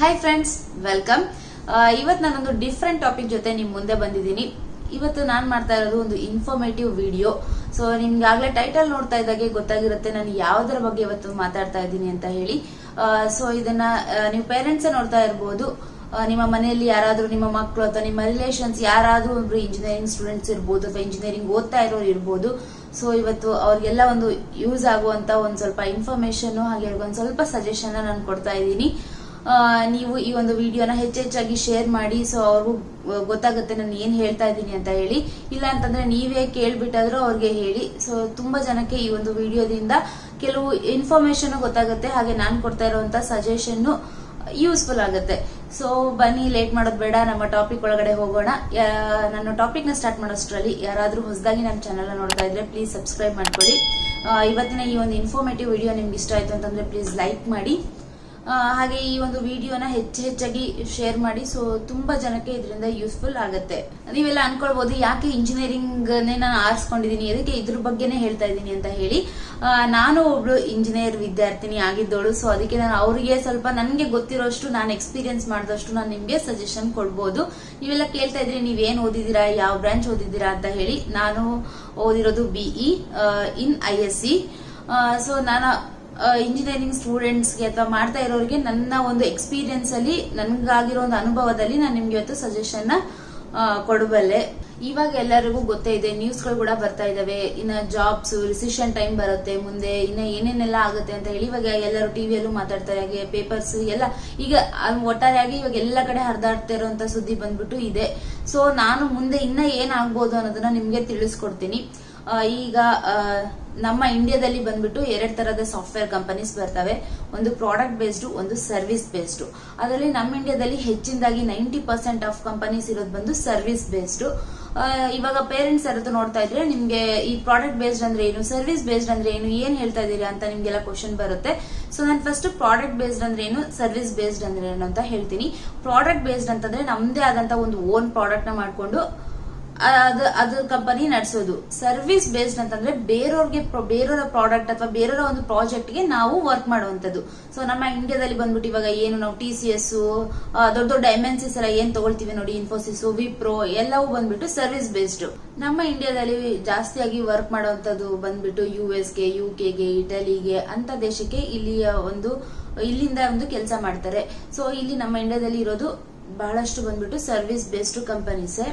hi friends welcome ಇವತ್ತು ನಾನೊಂದು different topic ಜೊತೆ ನಿಮ್ ಮುಂದೆ ಬಂದಿದ್ದೀನಿ ಇವತ್ತು ನಾನು ಮಾಡ್ತಾ ಇರೋದು ಒಂದು ಇನ್ಫಾರ್ಮೇಟಿವ್ ವಿಡಿಯೋ ಸೊ ನಿಮ್ಗೆ ಆಗ್ಲೇ ಟೈಟಲ್ ನೋಡ್ತಾ ಇದ್ದಾಗೆ ಗೊತ್ತಾಗಿರುತ್ತೆ ನಾನು ಯಾವ್ದರ ಬಗ್ಗೆ ಇವತ್ತು ಮಾತಾಡ್ತಾ ಇದ್ದೀನಿ ಅಂತ ಹೇಳಿ ಸೊ ಇದನ್ನ ಆ, ನೀವು ಪೇರೆಂಟ್ಸ್ ನೋಡ್ತಾ ಇರ್ಬೋದು ಆ, ನಿಮ್ಮ ಮನೆಯಲ್ಲಿ ಯಾರಾದ್ರೂ ನಿಮ್ಮ ಮಕ್ಕಳು ಅಥವಾ ನಿಮ್ಮ ರಿಲೇಷನ್ಸ್ ಯಾರಾದ್ರೂ ಒಬ್ರು ಇಂಜಿನಿಯರಿಂಗ್ ಸ್ಟೂಡೆಂಟ್ಸ್ ಇರ್ಬೋದು ಅಥವಾ ಇಂಜಿನಿಯರಿಂಗ್ ಓದ್ತಾ ಇರೋರು ಇರ್ಬೋದು ಸೊ ಇವತ್ತು ಅವ್ರಿಗೆಲ್ಲ ಒಂದು ಯೂಸ್ ಆಗುವಂತ ಒಂದ್ ಸ್ವಲ್ಪ ಇನ್ಫಾರ್ಮೇಶನ್ ಹಾಗೆ ಒಂದ್ ಸ್ವಲ್ಪ ಸಜೆಷನ್ ನಾನು ಕೊಡ್ತಾ ಇದ್ದೀನಿ ಆ, ನೀವು ಈ ಒಂದು ವಿಡಿಯೋನ ಹೆಚ್ಚೆಚ್ಚಾಗಿ ಶೇರ್ ಮಾಡಿ ಸೊ ಅವ್ರಿಗೂ ಗೊತ್ತಾಗುತ್ತೆ ನಾನು ಏನ್ ಹೇಳ್ತಾ ಇದ್ದೀನಿ ಅಂತ ಹೇಳಿ ಇಲ್ಲ ಅಂತಂದ್ರೆ ನೀವೇ ಕೇಳ್ಬಿಟ್ಟಾದ್ರೂ ಅವ್ರಿಗೆ ಹೇಳಿ ಸೊ ತುಂಬಾ ಜನಕ್ಕೆ ಈ ಒಂದು ವಿಡಿಯೋದಿಂದ ಕೆಲವು ಇನ್ಫಾರ್ಮೇಶನ್ ಗೊತ್ತಾಗುತ್ತೆ ಹಾಗೆ ನಾನು ಕೊಡ್ತಾ ಇರುವಂತ ಸಜೆಷನ್ ಯೂಸ್ಫುಲ್ ಆಗುತ್ತೆ ಸೊ ಬನ್ನಿ ಲೇಟ್ ಮಾಡೋದು ಬೇಡ ನಮ್ಮ ಟಾಪಿಕ್ ಒಳಗಡೆ ಹೋಗೋಣ ಯಾ- ನಾನು ಟಾಪಿಕ್ ನ ಸ್ಟಾರ್ಟ್ ಮಾಡೋಷ್ಟರಲ್ಲಿ ಯಾರಾದ್ರೂ ಹೊಸದಾಗಿ ನಮ್ಮ ಚಾನಲ್ ನೋಡ್ತಾ ಇದ್ರೆ ಪ್ಲೀಸ್ ಸಬ್ಸ್ಕ್ರೈಬ್ ಮಾಡ್ಕೊಳ್ಳಿ ಆ, ಇವತ್ತಿನ ಈ ಒಂದು ಇನ್ಫಾರ್ಮೇಟಿವ್ ವಿಡಿಯೋ ನಿಮ್ಗೆ ಇಷ್ಟ ಆಯ್ತು ಅಂತಂದ್ರೆ ಪ್ಲೀಸ್ ಲೈಕ್ ಮಾಡಿ ಆ, ಹಾಗೆ ಈ ಒಂದು ವಿಡಿಯೋನ ಹೆಚ್ಚು ಹೆಚ್ಚಾಗಿ ಶೇರ್ ಮಾಡಿ ಸೊ ತುಂಬಾ ಜನಕ್ಕೆ ಇದರಿಂದ ಯೂಸ್ಫುಲ್ ಆಗುತ್ತೆ ನೀವೆಲ್ಲ ಅನ್ಕೊಳ್ಬಹುದು ಯಾಕೆ ಇಂಜಿನಿಯರಿಂಗ್ ನಾನು ಆರಿಸ್ಕೊಂಡಿದೀನಿ ಅದಕ್ಕೆ ಇದ್ರ ಬಗ್ಗೆನೇ ಹೇಳ್ತಾ ಇದ್ದೀನಿ ಅಂತ ಹೇಳಿ ಆ, ನಾನು ಒಬ್ಳು ಇಂಜಿನಿಯರ್ ವಿದ್ಯಾರ್ಥಿನಿ ಆಗಿದ್ದೋಳು ಸೊ ಅದಕ್ಕೆ ನಾನು ಅವರಿಗೆ ಸ್ವಲ್ಪ ನನಗೆ ಗೊತ್ತಿರೋಷ್ಟು ನಾನು ಎಕ್ಸ್ಪೀರಿಯನ್ಸ್ ಮಾಡಿದಷ್ಟು ನಾನು ನಿಮ್ಗೆ ಸಜೆಷನ್ ಕೊಡ್ಬೋದು ನೀವೆಲ್ಲ ಕೇಳ್ತಾ ಇದ್ರಿ ನೀವೇನ್ ಓದಿದ್ದೀರಾ ಯಾವ ಬ್ರಾಂಚ್ ಓದಿದ್ದೀರಾ ಅಂತ ಹೇಳಿ ನಾನು ಓದಿರೋದು BE in I S C so ನಾನು ಇಂಜಿನಿಯರಿಂಗ್ ಸ್ಟೂಡೆಂಟ್ಸ್ಗೆ ಅಥವಾ ಮಾಡ್ತಾ ಇರೋರಿಗೆ ನನ್ನ ಒಂದು ಎಕ್ಸ್ಪೀರಿಯನ್ಸ್ ಅಲ್ಲಿ ನನ್ಗಾಗಿರೋ ಒಂದು ಅನುಭವದಲ್ಲಿ ನಾನು ನಿಮ್ಗೆ ಇವತ್ತು ಸಜೆಷನ್ ಕೊಡಬಲ್ಲೆ ಇವಾಗ ಎಲ್ಲರಿಗೂ ಗೊತ್ತೇ ಇದೆ ನ್ಯೂಸ್ಗಳು ಕೂಡ ಬರ್ತಾ ಇದಾವೆ ಇನ್ನ ಜಾಬ್ಸ್ ರಿಸಿಷನ್ ಟೈಮ್ ಬರುತ್ತೆ ಮುಂದೆ ಇನ್ನ ಏನೇನೆಲ್ಲ ಆಗುತ್ತೆ ಅಂತ ಹೇಳಿ ಇವಾಗ ಎಲ್ಲರೂ ಟಿವಿಯಲ್ಲೂ ಮಾತಾಡ್ತಾರೆ ಹಾಗೆ ಪೇಪರ್ಸ್ ಎಲ್ಲ ಈಗ ಅದ್ ಒಟ್ಟಾರೆಯಾಗಿ ಇವಾಗ ಎಲ್ಲ ಕಡೆ ಹರಿದಾಡ್ತಾ ಇರುವಂತ ಸುದ್ದಿ ಬಂದ್ಬಿಟ್ಟು ಇದೆ ಸೊ ನಾನು ಮುಂದೆ ಇನ್ನ ಏನಾಗ್ಬೋದು ಅನ್ನೋದನ್ನ ನಿಮ್ಗೆ ತಿಳಿಸ್ಕೊಡ್ತೀನಿ ಆ, ಈಗ ಆ, ನಮ್ಮ ಇಂಡಿಯಾದಲ್ಲಿ ಬಂದ್ಬಿಟ್ಟು ಎರಡ್ ತರದ ಸಾಫ್ಟ್ವೇರ್ ಕಂಪನೀಸ್ ಬರ್ತವೆ ಒಂದು ಪ್ರಾಡಕ್ಟ್ ಬೇಸ್ಡ್ ಒಂದು ಸರ್ವಿಸ್ ಬೇಸ್ಡ್ ಅದರಲ್ಲಿ ನಮ್ಮ ಇಂಡಿಯಾದಲ್ಲಿ ಹೆಚ್ಚಿನದಾಗಿ ನೈಂಟಿ ಪರ್ಸೆಂಟ್ ಆಫ್ ಕಂಪನೀಸ್ ಇರೋದು ಬಂದು ಸರ್ವಿಸ್ ಬೇಸ್ಡ್ ಇವಾಗ ಪೇರೆಂಟ್ಸ್ ಯಾರದ್ದು ನೋಡ್ತಾ ಇದ್ರೆ ನಿಮ್ಗೆ ಈ ಪ್ರಾಡಕ್ಟ್ ಬೇಸ್ಡ್ ಅಂದ್ರೆ ಏನು ಸರ್ವಿಸ್ ಬೇಸ್ಡ್ ಅಂದ್ರೆ ಏನು ಏನ್ ಹೇಳ್ತಾ ಇದೀರಾ ಅಂತ ನಿಮ್ಗೆಲ್ಲ ಕ್ವಶನ್ ಬರುತ್ತೆ ಸೊ ನಾನು ಫಸ್ಟ್ ಪ್ರಾಡಕ್ಟ್ ಬೇಸ್ಡ್ ಅಂದ್ರೆ ಏನು ಸರ್ವಿಸ್ ಬೇಸ್ಡ್ ಅಂದ್ರೆ ಏನು ಅಂತ ಹೇಳ್ತೀನಿ ಪ್ರಾಡಕ್ಟ್ ಬೇಸ್ಡ್ ಅಂತಂದ್ರೆ ನಮ್ದೇ ಆದಂತ ಒಂದು ಓನ್ ಪ್ರಾಡಕ್ಟ್ ನ ಮಾಡ್ಕೊಂಡು ಅದು ಅದು ಕಂಪನಿ ನಡೆಸೋದು ಸರ್ವಿಸ್ ಬೇಸ್ಡ್ ಅಂತಂದ್ರೆ ಬೇರೆಯವ್ರಿಗೆ ಪ್ರ- ಬೇರೆಯವರ ಪ್ರಾಡಕ್ಟ್ ಅಥವಾ ಬೇರೆಯವರ ಒಂದು ಪ್ರಾಜೆಕ್ಟ್ ಗೆ ನಾವು ವರ್ಕ್ ಮಾಡುವಂತದ್ದು ಸೊ ನಮ್ಮ ಇಂಡಿಯಾದಲ್ಲಿ ಬಂದ್ಬಿಟ್ಟು ಇವಾಗ ಏನು ನಾವು ಟಿ ಸಿ ಎಸ್ ದೊಡ್ಡ ದೊಡ್ಡ ಎಂ ಎನ್ ಸಿಸ್ ಎಲ್ಲ ಏನ್ ತಗೊಳ್ತೀವಿ ನೋಡಿ ಇನ್ಫೋಸಿಸ್ ವಿಪ್ರೋ ಎಲ್ಲವೂ ಬಂದ್ಬಿಟ್ಟು ಸರ್ವಿಸ್ ಬೇಸ್ಡ್ ನಮ್ಮ ಇಂಡಿಯಾದಲ್ಲಿ ಜಾಸ್ತಿಯಾಗಿ ವರ್ಕ್ ಮಾಡುವಂತದ್ದು ಬಂದ್ಬಿಟ್ಟು ಯು ಎಸ್ ಗೆ ಯು ಕೆಗೆ ಇಟಲಿಗೆ ಅಂತ ದೇಶಕ್ಕೆ ಇಲ್ಲಿಯ ಒಂದು ಇಲ್ಲಿಂದ ಒಂದು ಕೆಲಸ ಮಾಡ್ತಾರೆ ಸೊ ಇಲ್ಲಿ ನಮ್ಮ ಇಂಡಿಯಾದಲ್ಲಿ ಇರೋದು ಬಹಳಷ್ಟು ಬಂದ್ಬಿಟ್ಟು ಸರ್ವಿಸ್ ಬೇಸ್ಡ್ ಕಂಪನೀಸೇ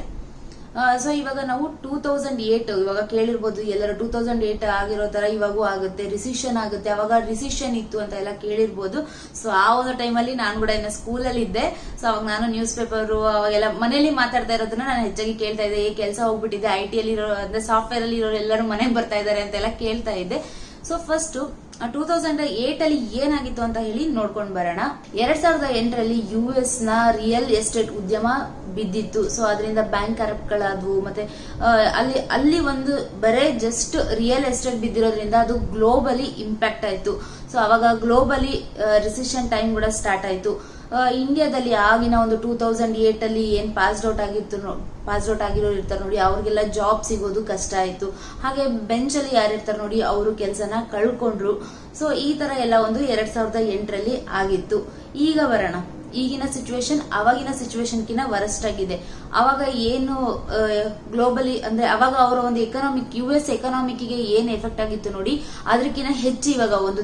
ಸೊ ಇವಾಗ ನಾವು ಟೂ ತೌಸಂಡ್ ಏಟ್ ಇವಾಗ ಕೇಳಿರ್ಬೋದು ಎಲ್ಲರೂ ಟೂ ತೌಸಂಡ್ ಏಟ್ ಆಗಿರೋ ತರ ಇವಾಗೂ ಆಗುತ್ತೆ ರಿಸಿಷನ್ ಆಗುತ್ತೆ ಅವಾಗ ರಿಸಿಷನ್ ಇತ್ತು ಅಂತ ಎಲ್ಲ ಕೇಳಿರ್ಬೋದು ಸೊ ಆ ಒಂದು ಟೈಮಲ್ಲಿ ನಾನು ಕೂಡ ಇನ್ನ ಸ್ಕೂಲಲ್ಲಿ ಇದ್ದೆ ಸೊ ಅವಾಗ ನಾನು ನ್ಯೂಸ್ ಪೇಪರ್ ಅವಾಗೆಲ್ಲ ಮನೇಲಿ ಮಾತಾಡ್ತಾ ಇರೋದನ್ನ ನಾನು ಹೆಚ್ಚಾಗಿ ಕೇಳ್ತಾ ಇದ್ದೆ ಈ ಕೆಲಸ ಹೋಗ್ಬಿಟ್ಟಿದೆ ಐ ಟಿ ಅಲ್ಲಿ ಇರೋ ಅಂದ್ರೆ ಸಾಫ್ಟ್ವೇರ್ ಅಲ್ಲಿ ಇರೋರು ಎಲ್ಲರೂ ಮನೆಗೆ ಬರ್ತಾ ಇದ್ದಾರೆ ಅಂತೆಲ್ಲ ಕೇಳ್ತಾ ಇದ್ದೆ so first two thousand eight ಅಲ್ಲಿ ಏನಾಗಿತ್ತು ಅಂತ ಹೇಳಿ ನೋಡ್ಕೊಂಡ್ ಬರೋಣ ಎರಡ್ ಸಾವಿರದ ಎಂಟರಲ್ಲಿ ಯು ಎಸ್ ನ ರಿಯಲ್ ಎಸ್ಟೇಟ್ ಉದ್ಯಮ ಬಿದ್ದಿತ್ತು ಸೊ ಅದರಿಂದ ಬ್ಯಾಂಕ್ ಕರಪ್ಟ್ಗಳಾದವು ಮತ್ತೆ ಆ, ಅಲ್ಲಿ ಅಲ್ಲಿ ಒಂದು ಬರೇ ಜಸ್ಟ್ ರಿಯಲ್ ಎಸ್ಟೇಟ್ ಬಿದ್ದಿರೋದ್ರಿಂದ ಅದು ಗ್ಲೋಬಲಿ ಇಂಪ್ಯಾಕ್ಟ್ ಆಯ್ತು ಸೊ ಅವಾಗ ಗ್ಲೋಬಲಿ ರಿಸಿಷನ್ ಟೈಮ್ ಕೂಡ ಸ್ಟಾರ್ಟ್ ಆಯ್ತು ಆ, ಇಂಡಿಯಾದಲ್ಲಿ ಆಗಿನ ಒಂದು ಟೂ ತೌಸಂಡ್ ಏಟ್ ಅಲ್ಲಿ ಏನ್ ಪಾಸ್ಡ್ ಔಟ್ ಆಗಿತ್ತು ಪಾಸ್ಡ್ ಔಟ್ ಆಗಿರೋರು ಇರ್ತಾರೆ ನೋಡಿ ಅವ್ರಿಗೆಲ್ಲ ಜಾಬ್ ಸಿಗೋದು ಕಷ್ಟ ಆಯ್ತು ಹಾಗೆ ಬೆಂಚ್ ಅಲ್ಲಿ ಯಾರು ಇರ್ತಾರೆ ನೋಡಿ ಅವರು ಕೆಲಸನ ಕಳ್ಕೊಂಡ್ರು ಸೊ ಈ ತರ ಎಲ್ಲ ಒಂದು ಎರಡ್ ಸಾವಿರದ ಎಂಟರಲ್ಲಿ ಆಗಿತ್ತು ಈಗ ಬರೋಣ ಈಗಿನ ಸಿಚುವೇಶನ್ ಅವಾಗಿನ ಸಿಚುವೇಶನ್ ಕಿನ್ನ ವರಸ್ಟ್ ಆಗಿದೆ ಅವಾಗ ಏನು ಗ್ಲೋಬಲಿ ಅಂದ್ರೆ ಅವಾಗ ಅವರ ಒಂದು ಎಕನಾಮಿಕ್ ಯು ಎಸ್ ಎಕನಾಮಿಕ್ಗೆ ಏನ್ ಎಫೆಕ್ಟ್ ಆಗಿತ್ತು ನೋಡಿ ಅದಕ್ಕಿಂತ ಹೆಚ್ಚು ಇವಾಗ ಒಂದು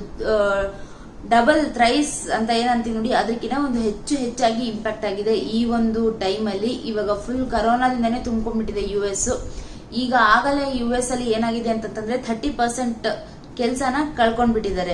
ಡಬಲ್ ಥ್ರೈಸ್ ಅಂತ ಏನಂತೀವಿ ನೋಡಿ ಅದಕ್ಕಿಂತ ಒಂದು ಹೆಚ್ಚು ಹೆಚ್ಚಾಗಿ ಇಂಪ್ಯಾಕ್ಟ್ ಆಗಿದೆ ಈ ಒಂದು ಟೈಮ್ ಅಲ್ಲಿ ಇವಾಗ ಫುಲ್ ಕರೋನಾದಿಂದಾನೇ ತುಂಬ್ಕೊಂಡ್ಬಿಟ್ಟಿದೆ ಯು ಎಸ್ ಈಗ ಆಗಲೇ ಯು ಎಸ್ ಅಲ್ಲಿ ಏನಾಗಿದೆ ಅಂತಂದ್ರೆ ಥರ್ಟಿ ಪರ್ಸೆಂಟ್ ಕೆಲಸನ ಕಳ್ಕೊಂಡ್ಬಿಟ್ಟಿದ್ದಾರೆ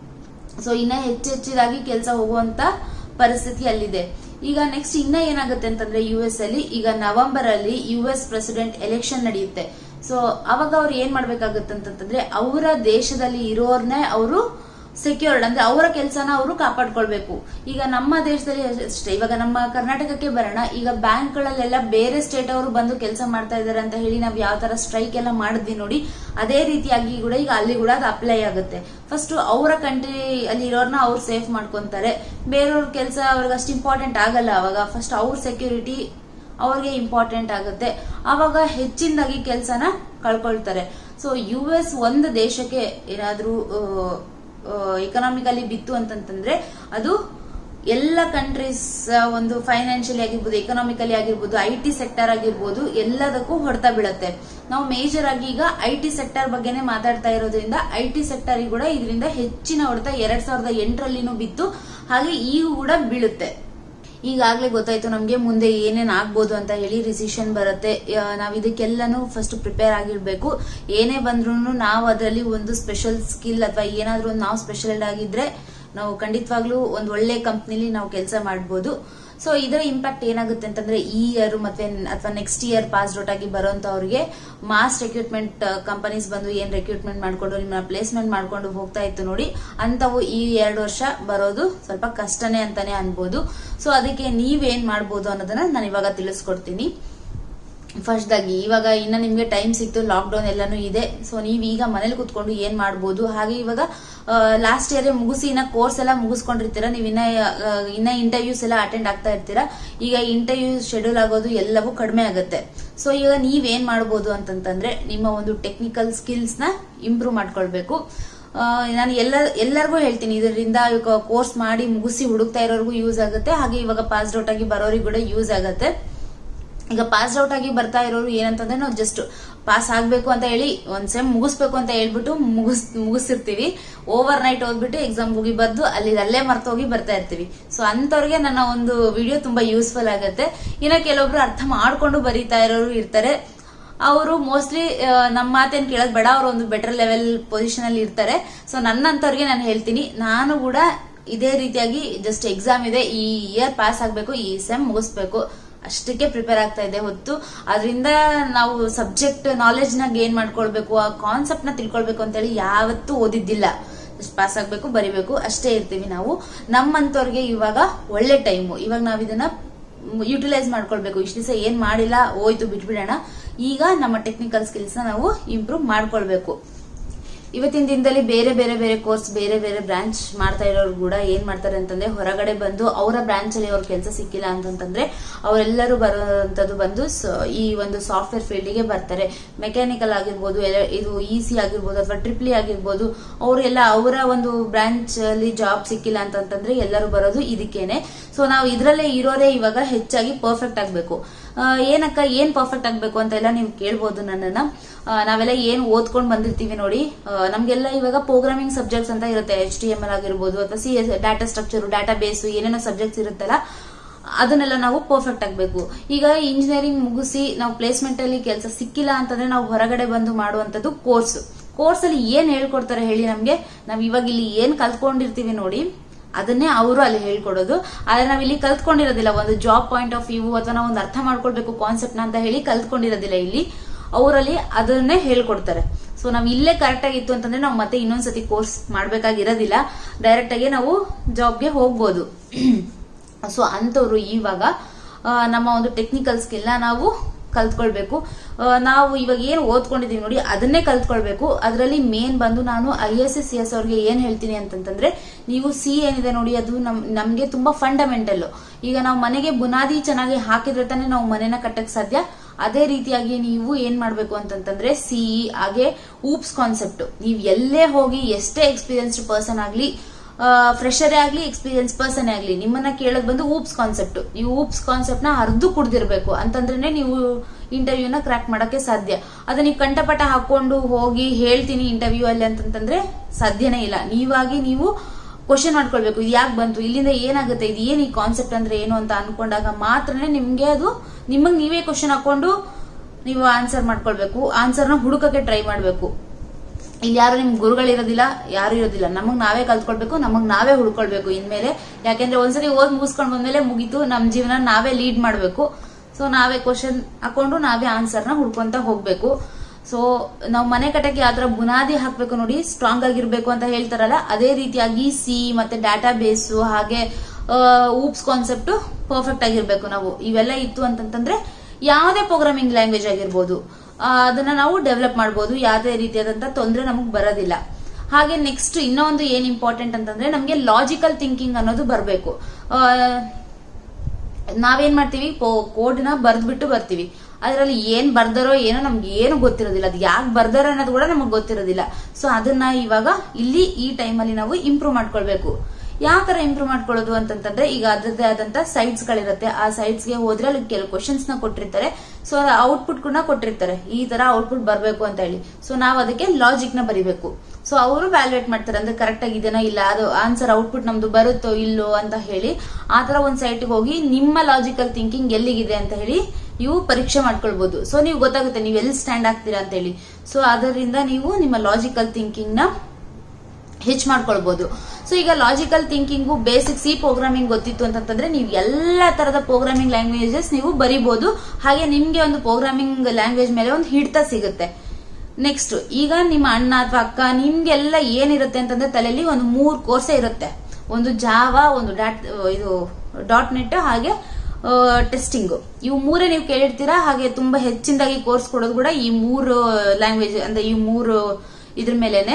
ಸೊ ಇನ್ನ ಹೆಚ್ಚು ಹೆಚ್ಚಿದಾಗಿ ಕೆಲಸ ಹೋಗುವಂತ ಪರಿಸ್ಥಿತಿ ಅಲ್ಲಿದೆ ಈಗ ನೆಕ್ಸ್ಟ್ ಇನ್ನ ಏನಾಗುತ್ತೆ ಅಂತಂದ್ರೆ ಯು ಎಸ್ ಅಲ್ಲಿ ಈಗ ನವೆಂಬರ್ ಅಲ್ಲಿ ಯು ಎಸ್ ಪ್ರೆಸಿಡೆಂಟ್ ಎಲೆಕ್ಷನ್ ನಡೆಯುತ್ತೆ ಸೊ ಅವಾಗ ಅವ್ರು ಏನ್ ಮಾಡ್ಬೇಕಾಗುತ್ತೆ ಅಂತಂದ್ರೆ ಅವರ ದೇಶದಲ್ಲಿ ಇರೋರ್ನೇ ಅವರು ಸೆಕ್ಯೂರ್ಡ್ ಅಂದ್ರೆ ಅವರ ಕೆಲಸನ ಅವರು ಕಾಪಾಡ್ಕೊಳ್ಬೇಕು ಈಗ ನಮ್ಮ ದೇಶದಲ್ಲಿ ಅಷ್ಟೇ ಇವಾಗ ನಮ್ಮ ಕರ್ನಾಟಕಕ್ಕೆ ಬರೋಣ ಈಗ ಬ್ಯಾಂಕ್ಗಳಲ್ಲೆಲ್ಲ ಬೇರೆ ಸ್ಟೇಟ್ ಅವರು ಬಂದು ಕೆಲಸ ಮಾಡ್ತಾ ಇದಾರೆ ಅಂತ ಹೇಳಿ ನಾವ್ ಯಾವ ತರ ಸ್ಟ್ರೈಕ್ ಎಲ್ಲ ಮಾಡಿದ್ವಿ ನೋಡಿ ಅದೇ ರೀತಿಯಾಗಿ ಕೂಡ ಈಗ ಅಲ್ಲಿ ಕೂಡ ಅದು ಅಪ್ಲೈ ಆಗುತ್ತೆ ಫಸ್ಟ್ ಅವರ ಕಂಟ್ರಿ ಅಲ್ಲಿ ಇರೋರ್ನ ಅವ್ರು ಸೇಫ್ ಮಾಡ್ಕೊಂತಾರೆ ಬೇರೆಯವ್ರ ಕೆಲಸ ಅವ್ರಿಗೆ ಅಷ್ಟು ಇಂಪಾರ್ಟೆಂಟ್ ಆಗಲ್ಲ ಅವಾಗ ಫಸ್ಟ್ ಅವ್ರ ಸೆಕ್ಯೂರಿಟಿ ಅವ್ರಿಗೆ ಇಂಪಾರ್ಟೆಂಟ್ ಆಗುತ್ತೆ ಅವಾಗ ಹೆಚ್ಚಿನದಾಗಿ ಕೆಲಸನ ಕಳ್ಕೊಳ್ತಾರೆ ಸೊ ಯು ಎಸ್ ಒಂದು ದೇಶಕ್ಕೆ ಏನಾದ್ರೂ ಎಕನಾಮಿಕಲಿ ಬಿತ್ತು ಅಂತಂತಂದ್ರೆ ಅದು ಎಲ್ಲ ಕಂಟ್ರೀಸ್ ಒಂದು ಫೈನಾನ್ಷಿಯಲಿ ಆಗಿರ್ಬೋದು ಎಕನಾಮಿಕಲಿ ಆಗಿರ್ಬೋದು ಐ ಟಿ ಸೆಕ್ಟರ್ ಆಗಿರ್ಬೋದು ಎಲ್ಲದಕ್ಕೂ ಹೊಡೆತ ಬೀಳುತ್ತೆ ನಾವು ಮೇಜರ್ ಆಗಿ ಈಗ ಐ ಟಿ ಸೆಕ್ಟರ್ ಬಗ್ಗೆನೇ ಮಾತಾಡ್ತಾ ಇರೋದ್ರಿಂದ ಐ ಟಿ ಸೆಕ್ಟರ್ ಕೂಡ ಇದರಿಂದ ಹೆಚ್ಚಿನ ಹೊಡೆತ ಎರಡ್ ಸಾವಿರದ ಎಂಟರಲ್ಲಿನೂ ಬಿತ್ತು ಹಾಗೆ ಈಗ ಕೂಡ ಬೀಳುತ್ತೆ ಈಗಾಗಲೇ ಗೊತ್ತಾಯ್ತು ನಮಗೆ ಮುಂದೆ ಏನೇನ್ ಆಗ್ಬೋದು ಅಂತ ಹೇಳಿ ರಿಸಿಷನ್ ಬರುತ್ತೆ ಆ, ನಾವ್ ಇದಕ್ಕೆಲ್ಲಾನು ಫಸ್ಟ್ ಪ್ರಿಪೇರ್ ಆಗಿರ್ಬೇಕು ಏನೇ ಬಂದ್ರೂ ನಾವು ಅದರಲ್ಲಿ ಒಂದು ಸ್ಪೆಷಲ್ ಸ್ಕಿಲ್ ಅಥವಾ ಏನಾದ್ರೂ ಒಂದು ನಾವು ಸ್ಪೆಷಲ್ ಆಗಿದ್ರೆ ನಾವು ಖಂಡಿತವಾಗ್ಲೂ ಒಂದು ಒಳ್ಳೆ ಕಂಪ್ನಿಲಿ ನಾವು ಕೆಲಸ ಮಾಡ್ಬೋದು ಸೊ ಇದರ ಇಂಪ್ಯಾಕ್ಟ್ ಏನಾಗುತ್ತೆ ಅಂತಂದ್ರೆ ಈ ಇಯರ್ ಮತ್ತೆ ಅಥವಾ ನೆಕ್ಸ್ಟ್ ಇಯರ್ ಪಾಸ್ ಔಟ್ ಆಗಿ ಬರೋಂತವ್ರಿಗೆ ಮಾಸ್ ರೆಕ್ರೂಟ್ಮೆಂಟ್ ಕಂಪನೀಸ್ ಬಂದು ಏನ್ ರೆಕ್ರೂಟ್ಮೆಂಟ್ ಮಾಡ್ಕೊಂಡು ನಿಮ್ಮನ್ನ ಪ್ಲೇಸ್ಮೆಂಟ್ ಮಾಡ್ಕೊಂಡು ಹೋಗ್ತಾ ಇತ್ತು ನೋಡಿ ಅಂತವು ಈ ಎರಡು ವರ್ಷ ಬರೋದು ಸ್ವಲ್ಪ ಕಷ್ಟನೇ ಅಂತಾನೆ ಅನ್ಬೋದು ಸೊ ಅದಕ್ಕೆ ನೀವೇನ್ ಮಾಡ್ಬೋದು ಅನ್ನೋದನ್ನ ನಾನು ಇವಾಗ ತಿಳಿಸ್ಕೊಡ್ತೀನಿ ಫಸ್ಟ್ ಆಗಿ ಇವಾಗ ಇನ್ನ ನಿಮ್ಗೆ ಟೈಮ್ ಸಿಕ್ತು ಲಾಕ್ ಡೌನ್ ಎಲ್ಲಾನು ಇದೆ ಸೊ ನೀವ್ ಈಗ ಮನೇಲಿ ಕುತ್ಕೊಂಡು ಏನ್ ಮಾಡ್ಬೋದು ಹಾಗೆ ಇವಾಗ ಲಾಸ್ಟ್ ಇಯರ್ ಮುಗಿಸಿ ಇನ್ನ ಕೋರ್ಸ್ ಎಲ್ಲ ಮುಗಿಸ್ಕೊಂಡಿರ್ತೀರಾ ನೀವ್ ಇನ್ನ ಆ, ಇನ್ನ ಇಂಟರ್ವ್ಯೂಸ್ ಎಲ್ಲ ಅಟೆಂಡ್ ಆಗ್ತಾ ಇರ್ತೀರಾ ಈಗ ಇಂಟರ್ವ್ಯೂ ಶೆಡ್ಯೂಲ್ ಆಗೋದು ಎಲ್ಲವೂ ಕಡಿಮೆ ಆಗುತ್ತೆ ಸೊ ಈಗ ನೀವ್ ಏನ್ ಮಾಡ್ಬೋದು ಅಂತಂತಂದ್ರೆ ನಿಮ್ಮ ಒಂದು ಟೆಕ್ನಿಕಲ್ ಸ್ಕಿಲ್ಸ್ ನ ಇಂಪ್ರೂವ್ ಮಾಡ್ಕೊಳ್ಬೇಕು ಆ, ನಾನು ಎಲ್ಲ ಎಲ್ಲರಿಗೂ ಹೇಳ್ತೀನಿ ಇದರಿಂದ ಇವಾಗ ಕೋರ್ಸ್ ಮಾಡಿ ಮುಗಿಸಿ ಹುಡುಕ್ತಾ ಇರೋರ್ಗೂ ಯೂಸ್ ಆಗುತ್ತೆ ಹಾಗೆ ಇವಾಗ ಪಾಸ್ ಔಟ್ ಆಗಿ ಬರೋರಿಗೆ ಕೂಡ ಯೂಸ್ ಆಗುತ್ತೆ ಈಗ ಪಾಸ್ ಔಟ್ ಆಗಿ ಬರ್ತಾ ಇರೋರು ಏನಂತಂದ್ರೆ ನಾವು ಜಸ್ಟ್ ಪಾಸ್ ಆಗ್ಬೇಕು ಅಂತ ಹೇಳಿ ಒಂದ್ ಸೆಮ್ ಮುಗಿಸ್ಬೇಕು ಅಂತ ಹೇಳ್ಬಿಟ್ಟು ಮುಗಿಸ್ ಮುಗಿಸಿರ್ತೀವಿ ಓವರ್ ನೈಟ್ ಓದ್ಬಿಟ್ಟು ಎಕ್ಸಾಮ್ ಹೋಗಿ ಬರ್ದು ಅಲ್ಲಿ ಅಲ್ಲೇ ಮರ್ತೋಗಿ ಬರ್ತಾ ಇರ್ತೀವಿ ಸೊ ಅಂತವ್ರಿಗೆ ನನ್ನ ಒಂದು ವಿಡಿಯೋ ತುಂಬಾ ಯೂಸ್ಫುಲ್ ಆಗುತ್ತೆ ಇನ್ನ ಕೆಲವೊಬ್ರು ಅರ್ಥ ಮಾಡ್ಕೊಂಡು ಬರೀತಾ ಇರೋರು ಇರ್ತಾರೆ ಅವರು ಮೋಸ್ಟ್ಲಿ ನಮ್ಮ ಮಾತೇನ್ ಕೇಳೋದ್ ಬೇಡ ಅವರು ಒಂದು ಬೆಟರ್ ಲೆವೆಲ್ ಪೊಸಿಷನ್ ಅಲ್ಲಿ ಇರ್ತಾರೆ ಸೊ ನನ್ನಂತವ್ರಿಗೆ ನಾನು ಹೇಳ್ತೀನಿ ನಾನು ಕೂಡ ಇದೇ ರೀತಿಯಾಗಿ ಜಸ್ಟ್ ಎಕ್ಸಾಮ್ ಇದೆ ಈ ಇಯರ್ ಪಾಸ್ ಆಗ್ಬೇಕು ಈ ಸೆಮ್ ಮುಗಿಸ್ಬೇಕು ಅಷ್ಟಕ್ಕೆ ಪ್ರಿಪೇರ್ ಆಗ್ತಾ ಇದೆ ಹೊತ್ತು ಅದರಿಂದ ನಾವು ಸಬ್ಜೆಕ್ಟ್ ನಾಲೆಜ್ ನ ಗೇನ್ ಮಾಡ್ಕೊಳ್ಬೇಕು ಆ ಕಾನ್ಸೆಪ್ಟ್ ನ ತಿಳ್ಕೊಳ್ಬೇಕು ಅಂತೇಳಿ ಯಾವತ್ತೂ ಓದಿದ್ದಿಲ್ಲ ಜಸ್ಟ್ ಪಾಸ್ ಆಗ್ಬೇಕು ಬರಿಬೇಕು ಅಷ್ಟೇ ಇರ್ತೀವಿ ನಾವು ನಮ್ಮಂತವ್ರಿಗೆ ಇವಾಗ ಒಳ್ಳೆ ಟೈಮು ಇವಾಗ ನಾವ್ ಇದನ್ನ ಯುಟಿಲೈಸ್ ಮಾಡ್ಕೊಳ್ಬೇಕು ಇಷ್ಟು ದಿವಸ ಏನ್ ಮಾಡಿಲ್ಲ ಹೋಯ್ತು ಬಿಟ್ಬಿಡೋಣ ಈಗ ನಮ್ಮ ಟೆಕ್ನಿಕಲ್ ಸ್ಕಿಲ್ಸ್ ನ ನಾವು ಇಂಪ್ರೂವ್ ಮಾಡ್ಕೊಳ್ಬೇಕು ಇವತ್ತಿನ ದಿನದಲ್ಲಿ ಬೇರೆ ಬೇರೆ ಬೇರೆ ಕೋರ್ಸ್ ಬೇರೆ ಬೇರೆ ಬ್ರಾಂಚ್ ಮಾಡ್ತಾ ಇರೋರು ಕೂಡ ಏನ್ ಮಾಡ್ತಾರೆ ಅಂತಂದ್ರೆ ಹೊರಗಡೆ ಬಂದು ಅವರ ಬ್ರಾಂಚ್ ಅಲ್ಲಿ ಅವ್ರ ಕೆಲಸ ಸಿಕ್ಕಿಲ್ಲ ಅಂತಂತಂದ್ರೆ ಅವರೆಲ್ಲರೂ ಬರುವಂತದ್ದು ಬಂದು ಸ- ಈ ಒಂದು ಸಾಫ್ಟ್ವೇರ್ ಫೀಲ್ಡ್ ಗೆ ಬರ್ತಾರೆ ಮೆಕ್ಯಾನಿಕಲ್ ಆಗಿರ್ಬೋದು ಎಲೆ- ಇದು ಇಸಿ ಆಗಿರ್ಬೋದು ಅಥವಾ ಟ್ರಿಪ್ಲಿ ಆಗಿರ್ಬೋದು ಅವರೆಲ್ಲ ಅವರ ಒಂದು ಬ್ರಾಂಚ್ ಅಲ್ಲಿ ಜಾಬ್ ಸಿಕ್ಕಿಲ್ಲ ಅಂತಂತಂದ್ರೆ ಎಲ್ಲರೂ ಬರೋದು ಇದಕ್ಕೇನೆ ಸೊ ನಾವು ಇದ್ರಲ್ಲೇ ಇರೋರೇ ಇವಾಗ ಹೆಚ್ಚಾಗಿ ಪರ್ಫೆಕ್ಟ್ ಆಗ್ಬೇಕು ಆ, ಏನಕ್ಕ ಏನ್ ಪರ್ಫೆಕ್ಟ್ ಆಗ್ಬೇಕು ಅಂತ ಎಲ್ಲ ನೀವು ಕೇಳ್ಬೋದು ನನ್ನನ್ನ ಆ, ನಾವೆಲ್ಲ ಏನ್ ಓದ್ಕೊಂಡ್ ಬಂದಿರ್ತೀವಿ ನೋಡಿ ಆ, ನಮ್ಗೆಲ್ಲ ಇವಾಗ ಪ್ರೋಗ್ರಾಮಿಂಗ್ ಸಬ್ಜೆಕ್ಟ್ಸ್ ಅಂತ ಇರುತ್ತೆ ಎಚ್ ಟಿ ಎಂ ಎಲ್ ಆಗಿರ್ಬೋದು ಅಥವಾ C S data structure database ಏನೇನೋ ಸಬ್ಜೆಕ್ಟ್ಸ್ ಇರುತ್ತಲ್ಲ ಅದನ್ನೆಲ್ಲ ನಾವು ಪರ್ಫೆಕ್ಟ್ ಆಗ್ಬೇಕು ಈಗ ಇಂಜಿನಿಯರಿಂಗ್ ಮುಗಿಸಿ ನಾವು ಪ್ಲೇಸ್ಮೆಂಟ್ ಅಲ್ಲಿ ಕೆಲಸ ಸಿಕ್ಕಿಲ್ಲ ಅಂತಂದ್ರೆ ನಾವು ಹೊರಗಡೆ ಬಂದು ಮಾಡುವಂತದ್ದು ಕೋರ್ಸ್ ಕೋರ್ಸ್ ಅಲ್ಲಿ ಏನ್ ಹೇಳ್ಕೊಡ್ತಾರೆ ಹೇಳಿ ನಮ್ಗೆ ನಾವ್ ಇವಾಗ ಇಲ್ಲಿ ಏನ್ ಕಲ್ತ್ಕೊಂಡಿರ್ತೀವಿ ನೋಡಿ ಅದನ್ನೇ ಅವರು ಅಲ್ಲಿ ಹೇಳ್ಕೊಡೋದು ಆದ್ರೆ ನಾವ್ ಇಲ್ಲಿ ಕಲ್ತ್ಕೊಂಡಿರೋದಿಲ್ಲ ಒಂದು ಜಾಬ್ ಪಾಯಿಂಟ್ ಆಫ್ ವ್ಯೂ ಅಥವಾ ನಾವು ಒಂದು ಅರ್ಥ ಮಾಡ್ಕೊಳ್ಬೇಕು ಕಾನ್ಸೆಪ್ಟ್ ನ ಅಂತ ಹೇಳಿ ಕಲ್ತ್ಕೊಂಡಿರೋದಿಲ್ಲ ಇಲ್ಲಿ ಅವರಲ್ಲಿ ಅದನ್ನೇ ಹೇಳ್ಕೊಡ್ತಾರೆ ಸೊ ನಾವ್ ಇಲ್ಲೇ ಕರೆಕ್ಟ್ ಆಗಿತ್ತು ಅಂತಂದ್ರೆ ನಾವು ಮತ್ತೆ ಇನ್ನೊಂದ್ಸತಿ ಕೋರ್ಸ್ ಮಾಡ್ಬೇಕಾಗಿರೋದಿಲ್ಲ ಡೈರೆಕ್ಟ್ ಆಗಿ ನಾವು ಜಾಬ್ಗೆ ಹೋಗ್ಬೋದು ಸೊ ಅಂತವ್ರು ಇವಾಗ ಆ, ನಮ್ಮ ಒಂದು ಟೆಕ್ನಿಕಲ್ ಸ್ಕಿಲ್ ನ ನಾವು ಕಲ್ತ್ಕೊಳ್ಬೇಕು ಆ, ನಾವು ಇವಾಗ ಏನ್ ಓದ್ಕೊಂಡಿದೀವಿ ನೋಡಿ ಅದನ್ನೇ ಕಲ್ತ್ಕೊಳ್ಬೇಕು ಅದರಲ್ಲಿ ಮೇನ್ ಬಂದು ನಾನು I S S C S ಅವ್ರಿಗೆ ಏನ್ ಹೇಳ್ತೀನಿ ಅಂತಂತಂದ್ರೆ ನೀವು ಸಿ ಏನಿದೆ ನೋಡಿ ಅದು ನಮ್ ನಮ್ಗೆ ತುಂಬಾ ಫಂಡಮೆಂಟಲ್ ಈಗ ನಾವು ಮನೆಗೆ ಬುನಾದಿ ಚೆನ್ನಾಗಿ ಹಾಕಿದ್ರೆ ತಾನೇ ನಾವು ಮನೆನ ಕಟ್ಟಕ್ ಸಾಧ್ಯ ಅದೇ ರೀತಿಯಾಗಿ ನೀವು ಏನ್ ಮಾಡ್ಬೇಕು ಅಂತಂತಂದ್ರೆ ಸಿ ಹಾಗೆ ಊಪ್ಸ್ ಕಾನ್ಸೆಪ್ಟ್ ನೀವು ಎಲ್ಲೇ ಹೋಗಿ ಎಷ್ಟೇ ಎಕ್ಸ್ಪೀರಿಯನ್ಸ್ಡ್ ಪರ್ಸನ್ ಆಗ್ಲಿ ಫ್ರೆಶರೇ ಆಗ್ಲಿ ಎಕ್ಸ್ಪೀರಿಯನ್ಸ್ ಪರ್ಸನ್ ಆಗ್ಲಿ ನಿಮ್ಮನ್ನ ಕೇಳೋದ್ ಬಂದು ಊಪ್ಸ್ ಕಾನ್ಸೆಪ್ಟ್ ನೀವು ಊಪ್ಸ್ ಕಾನ್ಸೆಪ್ಟ್ ನ ಅರ್ದು ಕುಡ್ದಿರ್ಬೇಕು ಅಂತಂದ್ರೆ ನೀವು ಇಂಟರ್ವ್ಯೂನ ಕ್ರಾಕ್ ಮಾಡಕ್ಕೆ ಸಾಧ್ಯ ಅದ ನೀವು ಕಂಠಪಟ ಹಾಕೊಂಡು ಹೋಗಿ ಹೇಳ್ತೀನಿ ಇಂಟರ್ವ್ಯೂ ಅಲ್ಲಿ ಅಂತಂತಂದ್ರೆ ಸಾಧ್ಯನೇ ಇಲ್ಲ ನೀವಾಗಿ ನೀವು ಕ್ವಶನ್ ಮಾಡ್ಕೊಳ್ಬೇಕು ಇದು ಯಾಕೆ ಬಂತು ಇಲ್ಲಿಂದ ಏನಾಗುತ್ತೆ ಇದು ಏನ್ ಈ ಕಾನ್ಸೆಪ್ಟ್ ಅಂದ್ರೆ ಏನು ಅಂತ ಅನ್ಕೊಂಡಾಗ ಮಾತ್ರನೇ ನಿಮ್ಗೆ ಅದು ನಿಮಗ್ ನೀವೇ ಕ್ವಶನ್ ಹಾಕೊಂಡು ನೀವು ಆನ್ಸರ್ ಮಾಡ್ಕೊಳ್ಬೇಕು ಆನ್ಸರ್ನ ಹುಡುಕಕ್ಕೆ ಟ್ರೈ ಮಾಡ್ಬೇಕು ಇಲ್ಲಿ ಯಾರು ನಿಮ್ ಗುರುಗಳಿರೋದಿಲ್ಲ ಯಾರು ಇರೋದಿಲ್ಲ ನಮಗ್ ನಾವೇ ಕಲ್ತ್ಕೊಳ್ಬೇಕು ನಮಗ್ ನಾವೇ ಹುಡ್ಕೊಳ್ಬೇಕು ಇನ್ಮೇಲೆ ಯಾಕೆಂದ್ರೆ ಒಂದ್ಸರಿ ಓದ್ ಮುಗಿಸ್ಕೊಂಡ್ ಬಂದ್ಮೇಲೆ ಮುಗೀತು ನಮ್ ಜೀವನ ನಾವೇ ಲೀಡ್ ಮಾಡ್ಬೇಕು ಸೊ ನಾವೇ ಕ್ವಶನ್ ಹಾಕೊಂಡು ನಾವೇ ಆನ್ಸರ್ನ ಹುಡ್ಕೊಂತ ಹೋಗ್ಬೇಕು ಸೊ ನಾವು ಮನೆ ಕಟ್ಟಕ್ಕೆ ಯಾವ ತರ ಬುನಾದಿ ಹಾಕ್ಬೇಕು ನೋಡಿ ಸ್ಟ್ರಾಂಗ್ ಆಗಿರ್ಬೇಕು ಅಂತ ಹೇಳ್ತಾರಲ್ಲ ಅದೇ ರೀತಿಯಾಗಿ ಸಿ ಮತ್ತೆ ಡಾಟಾ ಬೇಸು ಹಾಗೆ ಊಪ್ಸ್ ಕಾನ್ಸೆಪ್ಟ್ ಪರ್ಫೆಕ್ಟ್ ಆಗಿರ್ಬೇಕು ನಾವು ಇವೆಲ್ಲ ಇತ್ತು ಅಂತಂತಂದ್ರೆ ಯಾವುದೇ ಪ್ರೋಗ್ರಾಮಿಂಗ್ ಲ್ಯಾಂಗ್ವೇಜ್ ಆಗಿರ್ಬೋದು ಆ, ಅದನ್ನ ನಾವು ಡೆವಲಪ್ ಮಾಡ್ಬೋದು ಯಾವುದೇ ರೀತಿಯಾದಂತ ತೊಂದರೆ ನಮಗ್ ಬರೋದಿಲ್ಲ ಹಾಗೆ ನೆಕ್ಸ್ಟ್ ಇನ್ನೊಂದು ಏನ್ ಇಂಪಾರ್ಟೆಂಟ್ ಅಂತಂದ್ರೆ ನಮ್ಗೆ ಲಾಜಿಕಲ್ ಥಿಂಕಿಂಗ್ ಅನ್ನೋದು ಬರಬೇಕು ನಾವೇನ್ ಮಾಡ್ತೀವಿ ಕೋಡ್ ನ ಬರ್ದ್ಬಿಟ್ಟು ಬರ್ತೀವಿ ಅದರಲ್ಲಿ ಏನ್ ಬರ್ದಾರೋ ಏನೋ ನಮ್ಗೆ ಏನು ಗೊತ್ತಿರೋದಿಲ್ಲ ಅದು ಯಾಕೆ ಬರ್ದಾರೋ ಅನ್ನೋದು ಕೂಡ ನಮಗೆ ಗೊತ್ತಿರೋದಿಲ್ಲ ಸೊ ಅದನ್ನ ಇವಾಗ ಇಲ್ಲಿ ಈ ಟೈಮಲ್ಲಿ ನಾವು ಇಂಪ್ರೂವ್ ಮಾಡ್ಕೊಳ್ಬೇಕು ಯಾವ ತರ ಇಂಪ್ರೂವ್ ಮಾಡ್ಕೊಳ್ಳೋದು ಅಂತಂತಂದ್ರೆ ಈಗ ಅದರದ್ದೇ ಆದಂತ ಸೈಟ್ಸ್ ಗಳಿರುತ್ತೆ ಆ ಸೈಟ್ಸ್ ಗೆ ಹೋದ್ರೆ ಅಲ್ಲಿ ಕೆಲವು ಕ್ವಶನ್ಸ್ ನ ಕೊಟ್ಟಿರ್ತಾರೆ ಸೊ ಔಟ್ಪುಟ್ ಕೂಡ ಕೊಟ್ಟಿರ್ತಾರೆ ಈ ತರ ಔಟ್ಪುಟ್ ಬರಬೇಕು ಅಂತ ಹೇಳಿ ಸೊ ನಾವು ಅದಕ್ಕೆ ಲಾಜಿಕ್ ನ ಬರಿಬೇಕು ಸೊ ಅವರು ವ್ಯಾಲ್ಯೂಯೇಟ್ ಮಾಡ್ತಾರೆ ಅಂದ್ರೆ ಕರೆಕ್ಟ್ ಆಗಿದೆನೋ ಇಲ್ಲ ಅದು ಆನ್ಸರ್ ಔಟ್ಪುಟ್ ನಮ್ದು ಬರುತ್ತೋ ಇಲ್ಲೋ ಅಂತ ಹೇಳಿ ಆ ತರ ಒಂದ್ ಸೈಟ್ ಹೋಗಿ ನಿಮ್ಮ ಲಾಜಿಕಲ್ ಥಿಂಕಿಂಗ್ ಎಲ್ಲಿಗಿದೆ ಅಂತ ಹೇಳಿ ನೀವು ಪರೀಕ್ಷೆ ಮಾಡ್ಕೊಳ್ಬಹುದು ಸೊ ನೀವು ಗೊತ್ತಾಗುತ್ತೆ ನೀವು ಎಲ್ಲಿ ಸ್ಟ್ಯಾಂಡ್ ಆಗ್ತೀರಾ ಅಂತ ಹೇಳಿ ಸೊ ಅದರಿಂದ ನೀವು ನಿಮ್ಮ ಲಾಜಿಕಲ್ ಥಿಂಕಿಂಗ್ ನ ಹೆಚ್ಚು ಮಾಡ್ಕೊಳ್ಬಹುದು ಸೊ ಈಗ logical thinking basic C programming ಗೊತ್ತಿತ್ತು ಅಂತಂದ್ರೆ ನೀವು ಎಲ್ಲ ತರದ ಪ್ರೋಗ್ರಾಮಿಂಗ್ ಲ್ಯಾಂಗ್ವೇಜಸ್ ನೀವು ಬರಿಬಹುದು ಹಾಗೆ ನಿಮ್ಗೆ ಒಂದು ಪ್ರೋಗ್ರಾಮಿಂಗ್ ಲ್ಯಾಂಗ್ವೇಜ್ ಮೇಲೆ ಒಂದು ಹಿಡಿತ ಸಿಗುತ್ತೆ ನೆಕ್ಸ್ಟ್ ಈಗ ನಿಮ್ಮ ಅಣ್ಣ ಅಥವಾ ಅಕ್ಕ ನಿಮ್ಗೆಲ್ಲ ಏನಿರುತ್ತೆ ಅಂತಂದ್ರೆ ತಲೆಯಲ್ಲಿ ಒಂದು ಮೂರ್ ಕೋರ್ಸೇ ಇರುತ್ತೆ ಒಂದು ಜಾವಾ ಒಂದು ಡಾಟ್ ಇದು ಡಾಟ್ ನೆಟ್ ಹಾಗೆ ಟೆಸ್ಟಿಂಗ್ ಇವು ಮೂರೇ ನೀವು ಕೇಳಿರ್ತೀರಾ ಹಾಗೆ ತುಂಬಾ ಹೆಚ್ಚಿನದಾಗಿ ಕೋರ್ಸ್ ಕೊಡೋದು ಕೂಡ ಈ ಮೂರು ಲ್ಯಾಂಗ್ವೇಜ್ ಅಂದ್ರೆ ಈ ಮೂರು ಇದ್ರ ಮೇಲೆನೆ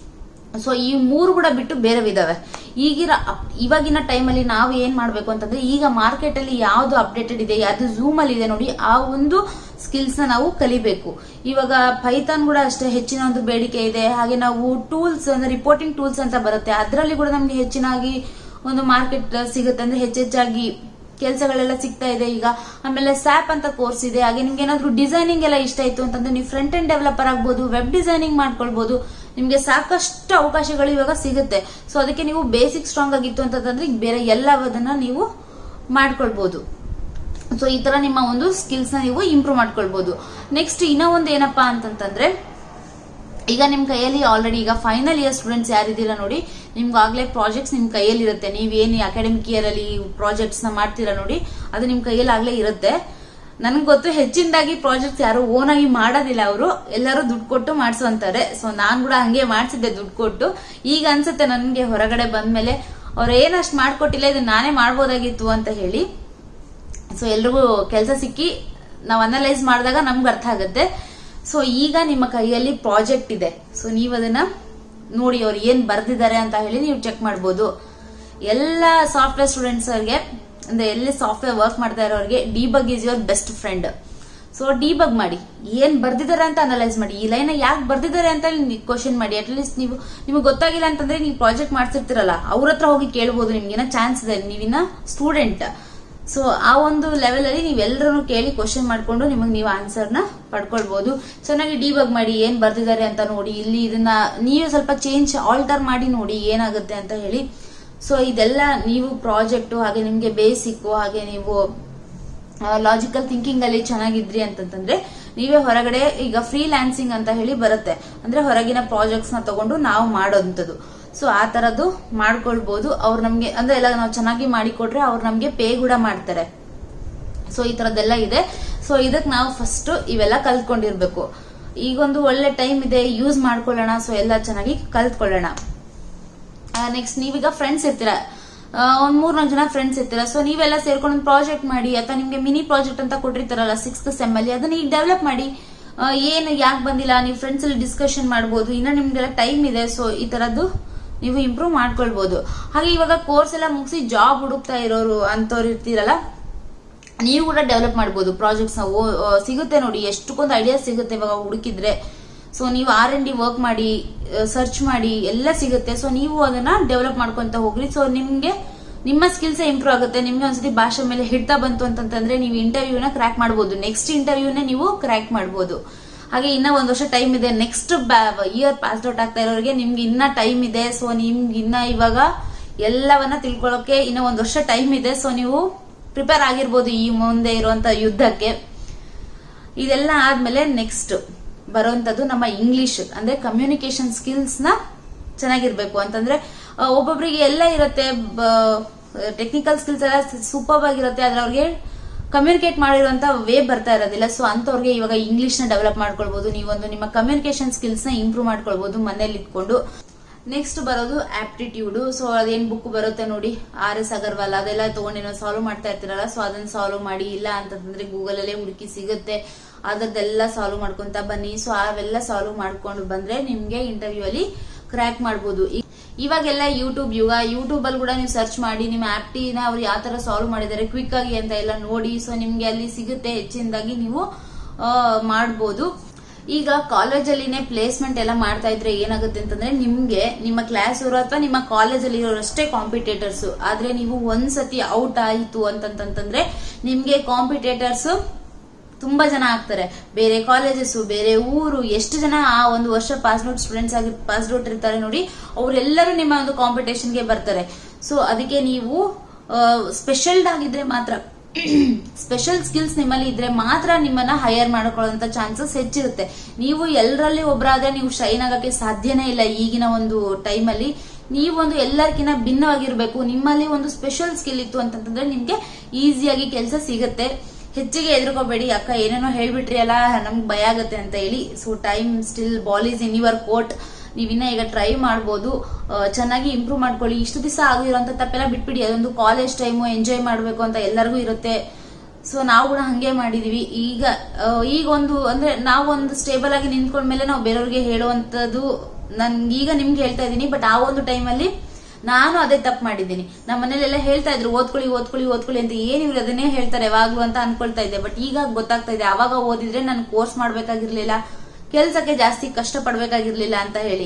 ಸೊ ಈ ಮೂರು ಕೂಡ ಬಿಟ್ಟು ಬೇರೆ ಇದಾವೆ ಈಗಿನ ಇವಾಗಿನ ಟೈಮಲ್ಲಿ ನಾವು ಏನ್ ಮಾಡ್ಬೇಕು ಅಂತಂದ್ರೆ ಈಗ ಮಾರ್ಕೆಟ್ ಅಲ್ಲಿ ಯಾವ್ದು ಅಪ್ಡೇಟೆಡ್ ಇದೆ ಯಾವ್ದು ಝೂಮ್ ಅಲ್ಲಿ ಇದೆ ನೋಡಿ ಆ ಒಂದು ಸ್ಕಿಲ್ಸ್ ನ ನಾವು ಕಲಿಬೇಕು ಇವಾಗ ಪೈಥಾನ್ ಕೂಡ ಅಷ್ಟೇ ಹೆಚ್ಚಿನ ಒಂದು ಬೇಡಿಕೆ ಇದೆ ಹಾಗೆ ನಾವು ಟೂಲ್ಸ್ ಅಂದ್ರೆ ರಿಪೋರ್ಟಿಂಗ್ ಟೂಲ್ಸ್ ಅಂತ ಬರುತ್ತೆ ಅದರಲ್ಲಿ ಕೂಡ ನಮ್ಗೆ ಹೆಚ್ಚಿನಾಗಿ ಒಂದು ಮಾರ್ಕೆಟ್ ಸಿಗುತ್ತೆ ಅಂದ್ರೆ ಹೆಚ್ಚೆಚ್ಚಾಗಿ ಕೆಲಸಗಳೆಲ್ಲ ಸಿಗ್ತಾ ಇದೆ ಈಗ ಆಮೇಲೆ ಸ್ಯಾಪ್ ಅಂತ ಕೋರ್ಸ್ ಇದೆ ಹಾಗೆ ನಿಮ್ಗೆ ಏನಾದ್ರು ಡಿಸೈನಿಂಗ್ ಎಲ್ಲ ಇಷ್ಟ ಆಯ್ತು ಅಂತಂದ್ರೆ ನೀವು ಫ್ರಂಟ್ ಎಂಡ್ ಡೆವಲಪರ್ ಆಗ್ಬೋದು ವೆಬ್ ಡಿಸೈನಿಂಗ್ ಮಾಡ್ಕೊಳ್ಬಹುದು ನಿಮ್ಗೆ ಸಾಕಷ್ಟು ಅವಕಾಶಗಳು ಇವಾಗ ಸಿಗುತ್ತೆ ಸೊ ಅದಕ್ಕೆ ನೀವು ಬೇಸಿಕ್ ಸ್ಟ್ರಾಂಗ್ ಆಗಿತ್ತು ಅಂತಂದ್ರೆ ಈಗ ಬೇರೆ ಎಲ್ಲವನ್ನ ನೀವು ಮಾಡ್ಕೊಳ್ಬಹುದು ಸೊ ಈ ತರ ನಿಮ್ಮ ಒಂದು ಸ್ಕಿಲ್ಸ್ ನ ನೀವು ಇಂಪ್ರೂವ್ ಮಾಡ್ಕೊಳ್ಬಹುದು ನೆಕ್ಸ್ಟ್ ಇನ್ನೂ ಒಂದು ಏನಪ್ಪಾ ಅಂತಂತಂದ್ರೆ ಈಗ ನಿಮ್ ಕೈಯಲ್ಲಿ ಆಲ್ರೆಡಿ ಈಗ ಫೈನಲ್ ಇಯರ್ ಸ್ಟೂಡೆಂಟ್ಸ್ ಯಾರಿದ್ದೀರಾ ನೋಡಿ ನಿಮ್ಗೆ ಆಗ್ಲೇ ಪ್ರಾಜೆಕ್ಟ್ಸ್ ನಿಮ್ ಕೈಯಲ್ಲಿ ಇರುತ್ತೆ ನೀವೇನು ಅಕಾಡೆಮಿಕ್ ಇಯರ್ ಅಲ್ಲಿ ಪ್ರಾಜೆಕ್ಟ್ಸ್ ನ ಮಾಡ್ತೀರಾ ನೋಡಿ ಅದು ನಿಮ್ ಕೈಯಲ್ಲಿ ಆಗ್ಲೇ ಇರುತ್ತೆ ನನ್ಗೆ ಗೊತ್ತು ಹೆಚ್ಚಿನದಾಗಿ ಪ್ರಾಜೆಕ್ಟ್ಸ್ ಯಾರು ಓನ್ ಆಗಿ ಮಾಡೋದಿಲ್ಲ ಅವರು ಎಲ್ಲರೂ ದುಡ್ಡು ಕೊಟ್ಟು ಮಾಡಿಸುವಂತಾರೆ ಸೊ ನಾನ್ ಕೂಡ ಹಂಗೆ ಮಾಡ್ಸಿದ್ದೆ ದುಡ್ಡು ಕೊಟ್ಟು ಈಗ ಅನ್ಸುತ್ತೆ ನನ್ಗೆ ಹೊರಗಡೆ ಬಂದ್ಮೇಲೆ ಅವ್ರು ಏನಷ್ಟು ಮಾಡ್ಕೊಟ್ಟಿಲ್ಲ ಇದನ್ನ ನಾನೇ ಮಾಡ್ಬೋದಾಗಿತ್ತು ಅಂತ ಹೇಳಿ ಸೊ ಎಲ್ರಿಗೂ ಕೆಲಸ ಸಿಕ್ಕಿ ನಾವು ಅನಲೈಸ್ ಮಾಡಿದಾಗ ನಮ್ಗೆ ಅರ್ಥ ಆಗುತ್ತೆ ಸೊ ಈಗ ನಿಮ್ಮ ಕೈಯಲ್ಲಿ ಪ್ರಾಜೆಕ್ಟ್ ಇದೆ ಸೊ ನೀವು ಅದನ್ನ ನೋಡಿ ಅವ್ರು ಏನ್ ಬರ್ದಿದ್ದಾರೆ ಅಂತ ಹೇಳಿ ನೀವು ಚೆಕ್ ಮಾಡ್ಬೋದು ಎಲ್ಲ ಸಾಫ್ಟ್ವೇರ್ ಸ್ಟೂಡೆಂಟ್ಸ್ ಅವ್ರಿಗೆ ಅಂದ್ರೆ ಎಲ್ಲಿ ಸಾಫ್ಟ್ವೇರ್ ವರ್ಕ್ ಮಾಡ್ತಾ ಇರೋರಿಗೆ debug is your best friend so debug ಮಾಡಿ ಏನ್ ಬರ್ದಿದ್ದಾರೆ ಅಂತ ಅನಲೈಸ್ ಮಾಡಿ ಈ ಲೈನ್ ಯಾಕೆ ಬರ್ದಿದ್ದಾರೆ ಅಂತ ಕ್ವಶನ್ ಮಾಡಿ ಅಟ್ಲೀಸ್ಟ್ ನೀವು ನಿಮಗೆ ಗೊತ್ತಾಗಿಲ್ಲ ಅಂತಂದ್ರೆ ನೀವು ಪ್ರಾಜೆಕ್ಟ್ ಮಾಡ್ತಿರ್ತಿರಲ್ಲ ಅವ್ರ ಹತ್ರ ಹೋಗಿ ಕೇಳ್ಬೋದು ನಿಮ್ಗೇನ ಚಾನ್ಸ್ ಇದೆ ನೀವಿನ್ನ ಸ್ಟೂಡೆಂಟ್ ಸೊ ಆ ಒಂದು ಲೆವೆಲ್ ಅಲ್ಲಿ ನೀವೆಲ್ಲರೂ ಕೇಳಿ ಕ್ವಶನ್ ಮಾಡ್ಕೊಂಡು ನಿಮಗೆ ನೀವು ಆನ್ಸರ್ ನ ಪಡ್ಕೊಳ್ಬಹುದು ಚೆನ್ನಾಗಿ ಡಿಬಗ್ ಮಾಡಿ ಏನ್ ಬರ್ದಿದ್ದಾರೆ ಅಂತ ನೋಡಿ ಇಲ್ಲಿ ಇದನ್ನ ನೀವು ಸ್ವಲ್ಪ ಚೇಂಜ್ ಆಲ್ಟರ್ ಮಾಡಿ ನೋಡಿ ಏನಾಗುತ್ತೆ ಅಂತ ಹೇಳಿ ಸೊ ಇದೆಲ್ಲ ನೀವು ಪ್ರಾಜೆಕ್ಟ್ ಹಾಗೆ ನಿಮ್ಗೆ ಬೇಸಿಕ್ ಹಾಗೆ ನೀವು ಲಾಜಿಕಲ್ ಥಿಂಕಿಂಗ್ ಅಲ್ಲಿ ಚೆನ್ನಾಗಿದ್ರಿ ಅಂತಂತಂದ್ರೆ ನೀವೇ ಹೊರಗಡೆ ಈಗ ಫ್ರೀಲ್ಯಾನ್ಸಿಂಗ್ ಅಂತ ಹೇಳಿ ಬರುತ್ತೆ ಅಂದ್ರೆ ಹೊರಗಿನ ಪ್ರಾಜೆಕ್ಟ್ಸ್ ನ ತಗೊಂಡು ನಾವು ಮಾಡೋಂಥದ್ದು ಸೊ ಆ ತರದ್ದು ಮಾಡ್ಕೊಳ್ಬಹುದು ಅವ್ರು ನಮ್ಗೆ ಅಂದ್ರೆ ಎಲ್ಲ ನಾವು ಚೆನ್ನಾಗಿ ಮಾಡಿಕೊಟ್ರೆ ಅವ್ರು ನಮ್ಗೆ ಪೇ ಕೂಡ ಮಾಡ್ತಾರೆ ಸೊ ಈ ತರದ್ದೆಲ್ಲ ಇದೆ ಸೊ ಇದಕ್ ನಾವು ಫಸ್ಟ್ ಇವೆಲ್ಲ ಕಲ್ತ್ಕೊಂಡಿರ್ಬೇಕು ಈಗೊಂದು ಒಳ್ಳೆ ಟೈಮ್ ಇದೆ ಯೂಸ್ ಮಾಡ್ಕೊಳ್ಳೋಣ ಸೊ ಎಲ್ಲ ಚೆನ್ನಾಗಿ ಕಲ್ತ್ಕೊಳ್ಳೋಣ ನೆಕ್ಸ್ಟ್ ನೀವೀಗ ಫ್ರೆಂಡ್ಸ್ ಇರ್ತೀರಾ ಆ, ಒಂದ್ ಮೂರ್ನಾಲ್ಕು ಜನ ಫ್ರೆಂಡ್ಸ್ ಇರ್ತೀರಾ ಸೊ ನೀವೆಲ್ಲ ಸೇರ್ಕೊಂಡು ಒಂದು ಪ್ರಾಜೆಕ್ಟ್ ಮಾಡಿ ಅಥವಾ ನಿಮ್ಗೆ ಮಿನಿ ಪ್ರಾಜೆಕ್ಟ್ ಅಂತ ಕೊಟ್ಟಿರ್ತಾರಲ್ಲ ಸಿಕ್ಸ್ತ್ ಸೆಮ್ ಅಲ್ಲಿ ಅದನ್ನ ಈಗ ಡೆವಲಪ್ ಮಾಡಿ ಆ, ಏನು ಯಾಕೆ ಬಂದಿಲ್ಲ ನೀವು ಫ್ರೆಂಡ್ಸ್ ಅಲ್ಲಿ ಡಿಸ್ಕಷನ್ ಮಾಡ್ಬೋದು ಇನ್ನ ನಿಮ್ಗೆಲ್ಲ ಟೈಮ್ ಇದೆ ಸೊ ಈ ತರದ್ದು ನೀವು ಇಂಪ್ರೂವ್ ಮಾಡ್ಕೊಳ್ಬಹುದು ಹಾಗೆ ಇವಾಗ ಕೋರ್ಸ್ ಎಲ್ಲ ಮುಗಿಸಿ ಜಾಬ್ ಹುಡುಕ್ತಾ ಇರೋರು ಅಂತವ್ರು ಇರ್ತೀರಲ್ಲ ನೀವು ಕೂಡ ಡೆವಲಪ್ ಮಾಡ್ಬೋದು ಪ್ರಾಜೆಕ್ಟ್ಸ್ ನಾವು ಸಿಗುತ್ತೆ ನೋಡಿ ಎಷ್ಟಕ್ಕೊಂದು ಐಡಿಯಾ ಸಿಗುತ್ತೆ ಇವಾಗ ಹುಡುಕಿದ್ರೆ ಸೊ ನೀವು ಆರ್ ಎನ್ ಡಿ ವರ್ಕ್ ಮಾಡಿ ಸರ್ಚ್ ಮಾಡಿ ಎಲ್ಲ ಸಿಗುತ್ತೆ ಸೊ ನೀವು ಅದನ್ನ ಡೆವಲಪ್ ಮಾಡ್ಕೊಂತ ಹೋಗ್ರಿ ಸೊ ನಿಮ್ಗೆ ನಿಮ್ಮ ಸ್ಕಿಲ್ಸ್ ಇಂಪ್ರೂವ್ ಆಗುತ್ತೆ ನಿಮ್ಗೆ ಒಂದ್ಸತಿ ಭಾಷೆ ಮೇಲೆ ಹಿಡ್ತಾ ಬಂತು ಅಂತಂತಂದ್ರೆ ನೀವು ಇಂಟರ್ವ್ಯೂನ ಕ್ರ್ಯಾಕ್ ಮಾಡ್ಬೋದು ನೆಕ್ಸ್ಟ್ ಇಂಟರ್ವ್ಯೂನೇ ನೀವು ಕ್ರ್ಯಾಕ್ ಮಾಡ್ಬೋದು ಹಾಗೆ ಇನ್ನ ಒಂದ್ ವರ್ಷ ಟೈಮ್ ಇದೆ ನೆಕ್ಸ್ಟ್ ಇಯರ್ ಪಾಸ್ ಔಟ್ ಆಗ್ತಾ ಇರೋರಿಗೆ ನಿಮ್ಗೆ ಇನ್ನ ಟೈಮ್ ಇದೆ ಸೊ ನಿಮ್ಗೆ ಇನ್ನ ಇವಾಗ ಎಲ್ಲವನ್ನ ತಿಳ್ಕೊಳ್ಳೋಕೆ ಇನ್ನ ಒಂದ್ ವರ್ಷ ಟೈಮ್ ಇದೆ ಸೊ ನೀವು ಪ್ರಿಪೇರ್ ಆಗಿರ್ಬೋದು ಈ ಮುಂದೆ ಇರುವಂತ ಯುದ್ಧಕ್ಕೆ ಇದೆಲ್ಲ ಆದ್ಮೇಲೆ ನೆಕ್ಸ್ಟ್ ಬರುವಂತದ್ದು ನಮ್ಮ ಇಂಗ್ಲಿಷ್ ಅಂದ್ರೆ ಕಮ್ಯುನಿಕೇಶನ್ ಸ್ಕಿಲ್ಸ್ ನ ಚೆನ್ನಾಗಿರ್ಬೇಕು ಅಂತಂದ್ರೆ ಆ, ಒಬ್ಬೊಬ್ರಿಗೆ ಎಲ್ಲ ಇರುತ್ತೆ ಟೆಕ್ನಿಕಲ್ ಸ್ಕಿಲ್ಸ್ ಎಲ್ಲ ಸೂಪರ್ ಆಗಿರುತ್ತೆ ಆದ್ರೆ ಅವ್ರಿಗೆ ಕಮ್ಯುನಿಕೇಟ್ ಮಾಡಿರುವಂತ ವೇ ಬರ್ತಾ ಇರೋದಿಲ್ಲ ಸೊ ಅಂತವ್ರಿಗೆ ಇವಾಗ ಇಂಗ್ಲಿಷ್ ನ ಡೆವಲಪ್ ಮಾಡ್ಕೊಳ್ಬಹುದು ನೀವೊಂದು ನಿಮ್ಮ ಕಮ್ಯುನಿಕೇಶನ್ ಸ್ಕಿಲ್ಸ್ ನ ಇಂಪ್ರೂವ್ ಮಾಡ್ಕೊಳ್ಬಹುದು ಮನೇಲಿ ಇಟ್ಕೊಂಡು ನೆಕ್ಸ್ಟ್ ಬರೋದು ಆಪ್ಟಿಟ್ಯೂಡ್ ಸೊ ಅದೇನ್ ಬುಕ್ ಬರುತ್ತೆ ನೋಡಿ ಆರ್ ಎಸ್ ಅಗರ್ವಾಲ್ ಅದೆಲ್ಲ ತಗೊಂಡೇನೋ ಸಾಲ್ವ್ ಮಾಡ್ತಾ ಇರ್ತೀರಲ್ಲ ಸೊ ಅದನ್ನ ಸಾಲ್ವ್ ಮಾಡಿ ಇಲ್ಲ ಅಂತಂದ್ರೆ ಗೂಗಲ್ ಅಲ್ಲೇ ಹುಡುಕಿ ಸಿಗುತ್ತೆ ಅದರದ್ದೆಲ್ಲ ಸಾಲ್ವ್ ಮಾಡ್ಕೊಂತ ಬನ್ನಿ ಸೊ ಅವೆಲ್ಲ ಸಾಲ್ವ್ ಮಾಡ್ಕೊಂಡು ಬಂದ್ರೆ ನಿಮ್ಗೆ ಇಂಟರ್ವ್ಯೂ ಅಲ್ಲಿ ಕ್ರ್ಯಾಕ್ ಮಾಡ್ಬೋದು ಈ- ಇವಾಗೆಲ್ಲ ಯೂಟ್ಯೂಬ್ ಯುಗ ಯೂಟ್ಯೂಬ್ ಅಲ್ಲಿ ಕೂಡ ನೀವು ಸರ್ಚ್ ಮಾಡಿ ನಿಮ್ಮ ಆಪ್ಟಿನ ಅವ್ರು ಯಾವ ತರ ಸಾಲ್ವ್ ಮಾಡಿದ್ದಾರೆ ಕ್ವಿಕ್ ಆಗಿ ಅಂತ ಎಲ್ಲ ನೋಡಿ ಸೊ ನಿಮ್ಗೆ ಅಲ್ಲಿ ಸಿಗುತ್ತೆ ಹೆಚ್ಚಿನದಾಗಿ ನೀವು ಆ, ಮಾಡ್ಬೋದು ಈಗ ಕಾಲೇಜಲ್ಲಿನೇ ಪ್ಲೇಸ್ಮೆಂಟ್ ಎಲ್ಲ ಮಾಡ್ತಾ ಇದ್ರೆ ಏನಾಗುತ್ತೆ ಅಂತಂದ್ರೆ ನಿಮ್ಗೆ ನಿಮ್ಮ ಕ್ಲಾಸ್ ಇರೋ ಅಥವಾ ನಿಮ್ಮ ಕಾಲೇಜಲ್ಲಿ ಇರೋರಷ್ಟೇ ಕಾಂಪಿಟೇಟರ್ಸ್ ಆದ್ರೆ ನೀವು ಒಂದ್ಸತಿ ಔಟ್ ಆಯಿತು ಅಂತಂತಂದ್ರೆ ನಿಮ್ಗೆ ಕಾಂಪಿಟೇಟರ್ಸ್ ತುಂಬಾ ಜನ ಆಗ್ತಾರೆ ಬೇರೆ ಕಾಲೇಜಸ್ ಬೇರೆ ಊರು ಎಷ್ಟು ಜನ ಆ ಒಂದು ವರ್ಷ ಪಾಸ್ ಔಟ್ ಸ್ಟೂಡೆಂಟ್ಸ್ ಆಗಿ ಪಾಸ್ ಔಟ್ ಇರ್ತಾರೆ ನೋಡಿ ಅವರೆಲ್ಲರೂ ನಿಮ್ಮ ಒಂದು ಕಾಂಪಿಟೇಷನ್ಗೆ ಬರ್ತಾರೆ ಸೊ ಅದಕ್ಕೆ ನೀವು ಸ್ಪೆಷಲ್ಡ್ ಆಗಿದ್ರೆ ಮಾತ್ರ ಸ್ಪೆಷಲ್ ಸ್ಕಿಲ್ಸ್ ನಿಮ್ಮಲ್ಲಿ ಇದ್ರೆ ಮಾತ್ರ ನಿಮ್ಮನ್ನ ಹೈಯರ್ ಮಾಡ್ಕೊಳ್ಳೋಂತ ಚಾನ್ಸಸ್ ಹೆಚ್ಚಿರುತ್ತೆ ನೀವು ಎಲ್ಲರಲ್ಲಿ ಒಬ್ಬರಾದ್ರೆ ನೀವು ಶೈನ್ ಆಗಕ್ಕೆ ಸಾಧ್ಯನೇ ಇಲ್ಲ ಈಗಿನ ಒಂದು ಟೈಮಲ್ಲಿ ನೀವೊಂದು ಎಲ್ಲರಿಗಿನ್ನ ಭಿನ್ನವಾಗಿರ್ಬೇಕು ನಿಮ್ಮಲ್ಲಿ ಒಂದು ಸ್ಪೆಷಲ್ ಸ್ಕಿಲ್ ಇತ್ತು ಅಂತಂತಂದ್ರೆ ನಿಮ್ಗೆ ಈಸಿಯಾಗಿ ಕೆಲಸ ಸಿಗುತ್ತೆ ಹೆಚ್ಚಿಗೆ ಎದುರ್ಕೋಬೇಡಿ ಅಕ್ಕ ಏನೇನೋ ಹೇಳ್ಬಿಟ್ರಿ ಅಲ್ಲ ನಮ್ಗೆ ಭಯ ಆಗುತ್ತೆ ಅಂತ ಹೇಳಿ so time still ball is in your court ನೀವಿನ್ನ ಈಗ ಟ್ರೈ ಮಾಡ್ಬೋದು ಆ, ಚೆನ್ನಾಗಿ ಇಂಪ್ರೂವ್ ಮಾಡ್ಕೊಳ್ಳಿ ಇಷ್ಟು ದಿವಸ ಆಗಿರೋಂಥ ತಪ್ಪೆಲ್ಲ ಬಿಟ್ಬಿಡಿ ಅದೊಂದು ಕಾಲೇಜ್ ಟೈಮು ಎಂಜಾಯ್ ಮಾಡಬೇಕು ಅಂತ ಎಲ್ಲರಿಗೂ ಇರುತ್ತೆ ಸೊ ನಾವು ಕೂಡ ಹಂಗೆ ಮಾಡಿದೀವಿ ಈಗ ಆ, ಈಗ ಒಂದು ಅಂದ್ರೆ ನಾವು ಒಂದು ಸ್ಟೇಬಲ್ ಆಗಿ ನಿಂತ್ಕೊಂಡ್ಮೇಲೆ ನಾವು ಬೇರೆಯವ್ರಿಗೆ ಹೇಳುವಂತದ್ದು ನನ್ಗೆ ಈಗ ನಿಮ್ಗೆ ಹೇಳ್ತಾ ಇದ್ದೀನಿ ಬಟ್ ಆ ಒಂದು ಟೈಮಲ್ಲಿ ನಾನು ಅದೇ ತಪ್ಪು ಮಾಡಿದ್ದೀನಿ ನಮ್ಮ ಮನೇಲೆಲ್ಲ ಹೇಳ್ತಾ ಇದ್ರು ಓದ್ಕೊಳ್ಳಿ ಓದ್ಕೊಳ್ಳಿ ಓದ್ಕೊಳ್ಳಿ ಅಂತ ಏನ್ ಇವ್ರು ಅದನ್ನೇ ಹೇಳ್ತಾರೆ ಯಾವಾಗ್ಲೂ ಅಂತ ಅನ್ಕೊಳ್ತಾ ಇದ್ದೆ ಬಟ್ ಈಗ ಗೊತ್ತಾಗ್ತಾ ಇದೆ ಅವಾಗ ಓದಿದ್ರೆ ನಾನು ಕೋರ್ಸ್ ಮಾಡ್ಬೇಕಾಗಿರ್ಲಿಲ್ಲ ಕೆಲ್ಸಕ್ಕೆ ಜಾಸ್ತಿ ಕಷ್ಟ ಪಡ್ಬೇಕಾಗಿರ್ಲಿಲ್ಲ ಅಂತ ಹೇಳಿ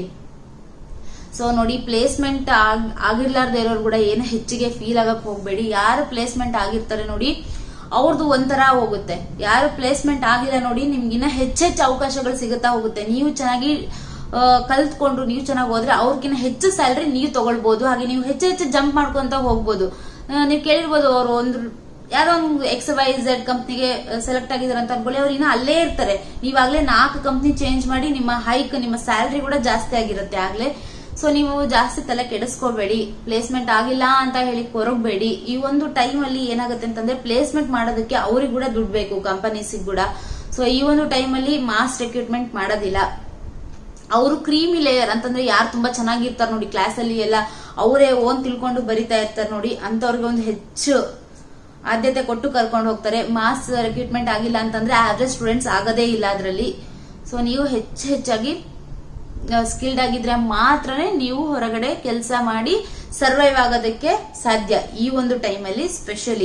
ಸೊ ನೋಡಿ ಪ್ಲೇಸ್ಮೆಂಟ್ ಆಗಿರ್ಲಾರ್ದ ಇರೋರು ಕೂಡ ಏನು ಹೆಚ್ಚಿಗೆ ಫೀಲ್ ಆಗಕ್ ಹೋಗ್ಬೇಡಿ ಯಾರು ಪ್ಲೇಸ್ಮೆಂಟ್ ಆಗಿರ್ತಾರೆ ನೋಡಿ ಅವ್ರದ್ದು ಒಂಥರ ಹೋಗುತ್ತೆ ಯಾರು ಪ್ಲೇಸ್ಮೆಂಟ್ ಆಗಿಲ್ಲ ನೋಡಿ ನಿಮ್ಗಿನ್ನ ಹೆಚ್ಚೆಚ್ಚು ಅವಕಾಶಗಳು ಸಿಗುತ್ತಾ ಹೋಗುತ್ತೆ ನೀವು ಚೆನ್ನಾಗಿ ಆ, ಕಲ್ತ್ಕೊಂಡು ನೀವು ಚೆನ್ನಾಗಿ ಹೋದ್ರೆ ಅವ್ರಿಗಿನ್ನ ಹೆಚ್ಚು ಸ್ಯಾಲ್ರಿ ನೀವು ತಗೊಳ್ಬಹುದು ಹಾಗೆ ನೀವು ಹೆಚ್ಚು ಹೆಚ್ಚು ಜಂಪ್ ಮಾಡ್ಕೊಂತ ಹೋಗ್ಬೋದು ಆ, ನೀವು ಕೇಳಿರ್ಬೋದು ಅವರು ಒಂದು ಯಾರೋ ಒಂದು ಎಕ್ಸ್ ವೈ ಝೆಡ್ ಕಂಪ್ನಿಗೆ ಸೆಲೆಕ್ಟ್ ಆಗಿದ್ದಾರೆ ಅಂತ ಅನ್ಕೊಳ್ಳಿ ಅವ್ರು ಇನ್ನ ಅಲ್ಲೇ ಇರ್ತಾರೆ ನೀವಾಗ್ಲೇ ನಾಲ್ಕು ಕಂಪ್ನಿ ಚೇಂಜ್ ಮಾಡಿ ನಿಮ್ಮ ಹೈಕ್ ನಿಮ್ಮ ಸ್ಯಾಲ್ರಿ ಕೂಡ ಜಾಸ್ತಿ ಆಗಿರುತ್ತೆ ಆಗ್ಲೇ ಸೊ ನೀವು ಜಾಸ್ತಿ ತಲೆ ಕೆಡಿಸ್ಕೋಬೇಡಿ ಪ್ಲೇಸ್ಮೆಂಟ್ ಆಗಿಲ್ಲ ಅಂತ ಹೇಳಿ ಕೊರಗಬೇಡಿ ಈ ಒಂದು ಟೈಮ್ ಅಲ್ಲಿ ಏನಾಗುತ್ತೆ ಅಂತಂದ್ರೆ ಪ್ಲೇಸ್ಮೆಂಟ್ ಮಾಡೋದಕ್ಕೆ ಅವ್ರಿಗೆ ಕೂಡ ದುಡ್ಡು ಬೇಕು ಕಂಪನೀಸಿಗೆ ಕೂಡ ಸೊ ಈ ಒಂದು ಟೈಮ್ ಅಲ್ಲಿ ಮಾಸ್ ರೆಕ್ರೂಟ್ಮೆಂಟ್ ಮಾಡೋದಿಲ್ಲ ಅವರು ಕ್ರೀಮಿ ಲೇಯರ್ ಅಂತಂದ್ರೆ ಯಾರು ತುಂಬಾ ಚೆನ್ನಾಗಿರ್ತಾರೆ ನೋಡಿ ಕ್ಲಾಸ್ ಅಲ್ಲಿ ಎಲ್ಲ ಅವರೇ ಓನ್ ತಿಳ್ಕೊಂಡು ಬರಿತಾ ಇರ್ತಾರೆ ನೋಡಿ ಅಂತವ್ರಿಗೆ ಒಂದು ಹೆಚ್ಚು ಆದ್ಯತೆ ಕೊಟ್ಟು ಕರ್ಕೊಂಡು ಹೋಗ್ತಾರೆ ಮಾಸ್ ರಿಕ್ರೂಟ್ಮೆಂಟ್ ಆಗಿಲ್ಲ ಅಂತಂದ್ರೆ ಆವ್ರೇಜ್ ಸ್ಟೂಡೆಂಟ್ಸ್ ಆಗೋದೇ ಇಲ್ಲ ಅದರಲ್ಲಿ ಸೊ ನೀವು ಹೆಚ್ಚು ಹೆಚ್ಚಾಗಿ ಸ್ಕಿಲ್ಡ್ ಆಗಿದ್ರೆ ಮಾತ್ರನೇ ನೀವು ಹೊರಗಡೆ ಕೆಲಸ ಮಾಡಿ ಸರ್ವೈವ್ ಆಗೋದಕ್ಕೆ ಸಾಧ್ಯ ಈ ಒಂದು ಟೈಮಲ್ಲಿ ಸ್ಪೆಷಲಿ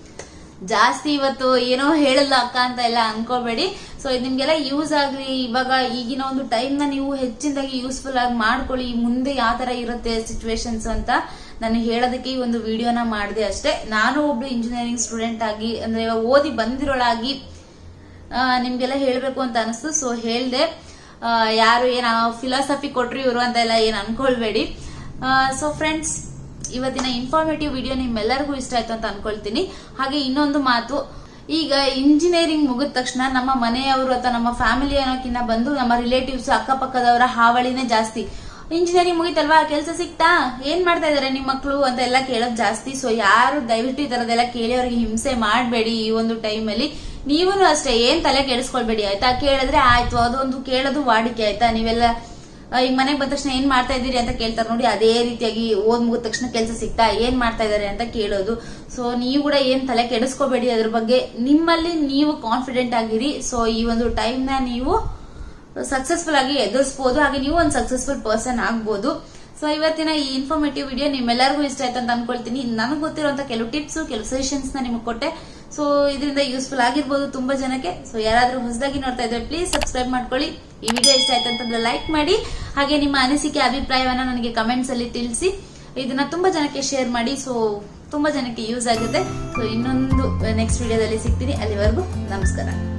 ಜಾಸ್ತಿ ಇವತ್ತು ಏನೋ ಹೇಳಲ್ಲ ಅಕ್ಕ ಅಂತ ಎಲ್ಲ ಅನ್ಕೋಬೇಡಿ ಸೊ ಇದು ನಿಮ್ಗೆಲ್ಲ ಯೂಸ್ ಆಗ್ಲಿ ಇವಾಗ ಈಗಿನ ಒಂದು ಟೈಮ್ ನ ನೀವು ಹೆಚ್ಚಿನದಾಗಿ ಯೂಸ್ಫುಲ್ ಆಗಿ ಮಾಡ್ಕೊಳ್ಳಿ ಮುಂದೆ ಯಾವ ತರ ಇರುತ್ತೆ ಸಿಚುವೇಶನ್ಸ್ ಅಂತ ನಾನು ಹೇಳೋದಕ್ಕೆ ಈ ಒಂದು ವಿಡಿಯೋನ ಮಾಡಿದೆ ಅಷ್ಟೇ ನಾನು ಒಬ್ಳು ಇಂಜಿನಿಯರಿಂಗ್ ಸ್ಟೂಡೆಂಟ್ ಆಗಿ ಅಂದ್ರೆ ಇವಾಗ ಓದಿ ಬಂದಿರೋಳಾಗಿ ಆ, ನಿಮ್ಗೆಲ್ಲ ಹೇಳ್ಬೇಕು ಅಂತ ಅನಿಸ್ತು ಸೊ ಹೇಳ್ದೆ ಆ, ಯಾರು ಏನ ಫಿಲಾಸಫಿ ಕೊಟ್ರು ಇವರು ಅಂತ ಎಲ್ಲ ಏನ್ ಅನ್ಕೊಳ್ಬೇಡಿ ಸೊ ಫ್ರೆಂಡ್ಸ್ ಇವತ್ತಿನ ಇನ್ಫಾರ್ಮೇಟಿವ್ ವಿಡಿಯೋ ನಿಮ್ಮೆಲ್ಲರಿಗೂ ಇಷ್ಟ ಆಯ್ತು ಅಂತ ಅನ್ಕೊಳ್ತೀನಿ ಹಾಗೆ ಇನ್ನೊಂದು ಮಾತು ಈಗ ಇಂಜಿನಿಯರಿಂಗ್ ಮುಗಿದ ತಕ್ಷಣ ನಮ್ಮ ಮನೆಯವರು ಅಥವಾ ನಮ್ಮ ಫ್ಯಾಮಿಲಿ ಅನ್ನೋಕ್ಕಿಂತ ಬಂದು ನಮ್ಮ ರಿಲೇಟಿವ್ಸ್ ಅಕ್ಕಪಕ್ಕದವರ ಹಾವಳಿನೇ ಜಾಸ್ತಿ ಇಂಜಿನಿಯರಿಂಗ್ ಮುಗಿತಲ್ವಾ ಕೆಲಸ ಸಿಕ್ತಾ ಏನ್ ಮಾಡ್ತಾ ಇದಾರೆ ನಿಮ್ ಮಕ್ಳು ಅಂತ ಎಲ್ಲ ಕೇಳೋದ್ ಜಾಸ್ತಿ ಸೊ ಯಾರು ದಯವಿಟ್ಟು ಈ ತರದೆಲ್ಲ ಕೇಳಿ ಅವ್ರಿಗೆ ಹಿಂಸೆ ಮಾಡಬೇಡಿ ಈ ಒಂದು ಟೈಮ್ ಅಲ್ಲಿ ನೀವು ಅಷ್ಟೇ ಏನ್ ತಲೆ ಕೆಡಿಸ್ಕೊಳ್ಬೇಡಿ ಆಯ್ತಾ ಕೇಳಿದ್ರೆ ಆಯ್ತು ಅದೊಂದು ಕೇಳೋದು ವಾಡಿಕೆ ಆಯ್ತಾ ನೀವೆಲ್ಲ ಆ, ಈಗ ಮನೆಗೆ ಬಂದ ತಕ್ಷಣ ಏನ್ ಮಾಡ್ತಾ ಇದ್ದೀರಿ ಅಂತ ಕೇಳ್ತಾರೆ ನೋಡಿ ಅದೇ ರೀತಿಯಾಗಿ ಓದ್ ಮುಗಿದ ತಕ್ಷಣ ಕೆಲಸ ಸಿಗ್ತಾ ಏನ್ ಮಾಡ್ತಾ ಇದಾರೆ ಅಂತ ಕೇಳೋದು ಸೊ ನೀವು ಕೂಡ ಏನ್ ತಲೆ ಕೆಡಿಸ್ಕೋಬೇಡಿ ಅದ್ರ ಬಗ್ಗೆ ನಿಮ್ಮಲ್ಲಿ ನೀವು ಕಾನ್ಫಿಡೆಂಟ್ ಆಗಿರಿ ಸೊ ಈ ಒಂದು ಟೈಮ್ ನ ನೀವು ಸಕ್ಸಸ್ಫುಲ್ ಆಗಿ ಎದುರಿಸಬಹುದು ಹಾಗೆ ನೀವು ಒಂದು ಸಕ್ಸಸ್ಫುಲ್ ಪರ್ಸನ್ ಆಗ್ಬೋದು ಸೊ ಇವತ್ತಿನ ಈ ಇನ್ಫಾರ್ಮೇಟಿವ್ ವಿಡಿಯೋ ನಿಮ್ಮೆಲ್ಲರಿಗೂ ಇಷ್ಟ ಆಯ್ತು ಅಂತ ಅನ್ಕೊಳ್ತೀನಿ ನನಗೆ ಗೊತ್ತಿರುವಂತ ಕೆಲವು ಟಿಪ್ಸ್ ಕೆಲವು ಸಜೆಷನ್ಸ್ ನ ನಿಮಗೆ ಕೊಟ್ಟೆ ಸೊ ಇದರಿಂದ ಯೂಸ್ಫುಲ್ ಆಗಿರ್ಬೋದು ತುಂಬಾ ಜನಕ್ಕೆ ಸೊ ಯಾರಾದ್ರೂ ಹೊಸದಾಗಿ ನೋಡ್ತಾ ಇದ್ರೆ ಪ್ಲೀಸ್ ಸಬ್ಸ್ಕ್ರೈಬ್ ಮಾಡ್ಕೊಳ್ಳಿ ಈ ವಿಡಿಯೋ ಇಷ್ಟ ಆಯ್ತು ಅಂತಂದ್ರೆ ಲೈಕ್ ಮಾಡಿ ಹಾಗೆ ನಿಮ್ಮ ಅನಿಸಿಕೆ ಅಭಿಪ್ರಾಯವನ್ನ ನನಗೆ ಕಮೆಂಟ್ಸ್ ಅಲ್ಲಿ ತಿಳಿಸಿ ಇದನ್ನ ತುಂಬಾ ಜನಕ್ಕೆ ಶೇರ್ ಮಾಡಿ ಸೊ ತುಂಬಾ ಜನಕ್ಕೆ ಯೂಸ್ ಆಗುತ್ತೆ ಸೊ ಇನ್ನೊಂದು ನೆಕ್ಸ್ಟ್ ವಿಡಿಯೋದಲ್ಲಿ ಸಿಗ್ತೀನಿ ಅಲ್ಲಿವರೆಗೂ ನಮಸ್ಕಾರ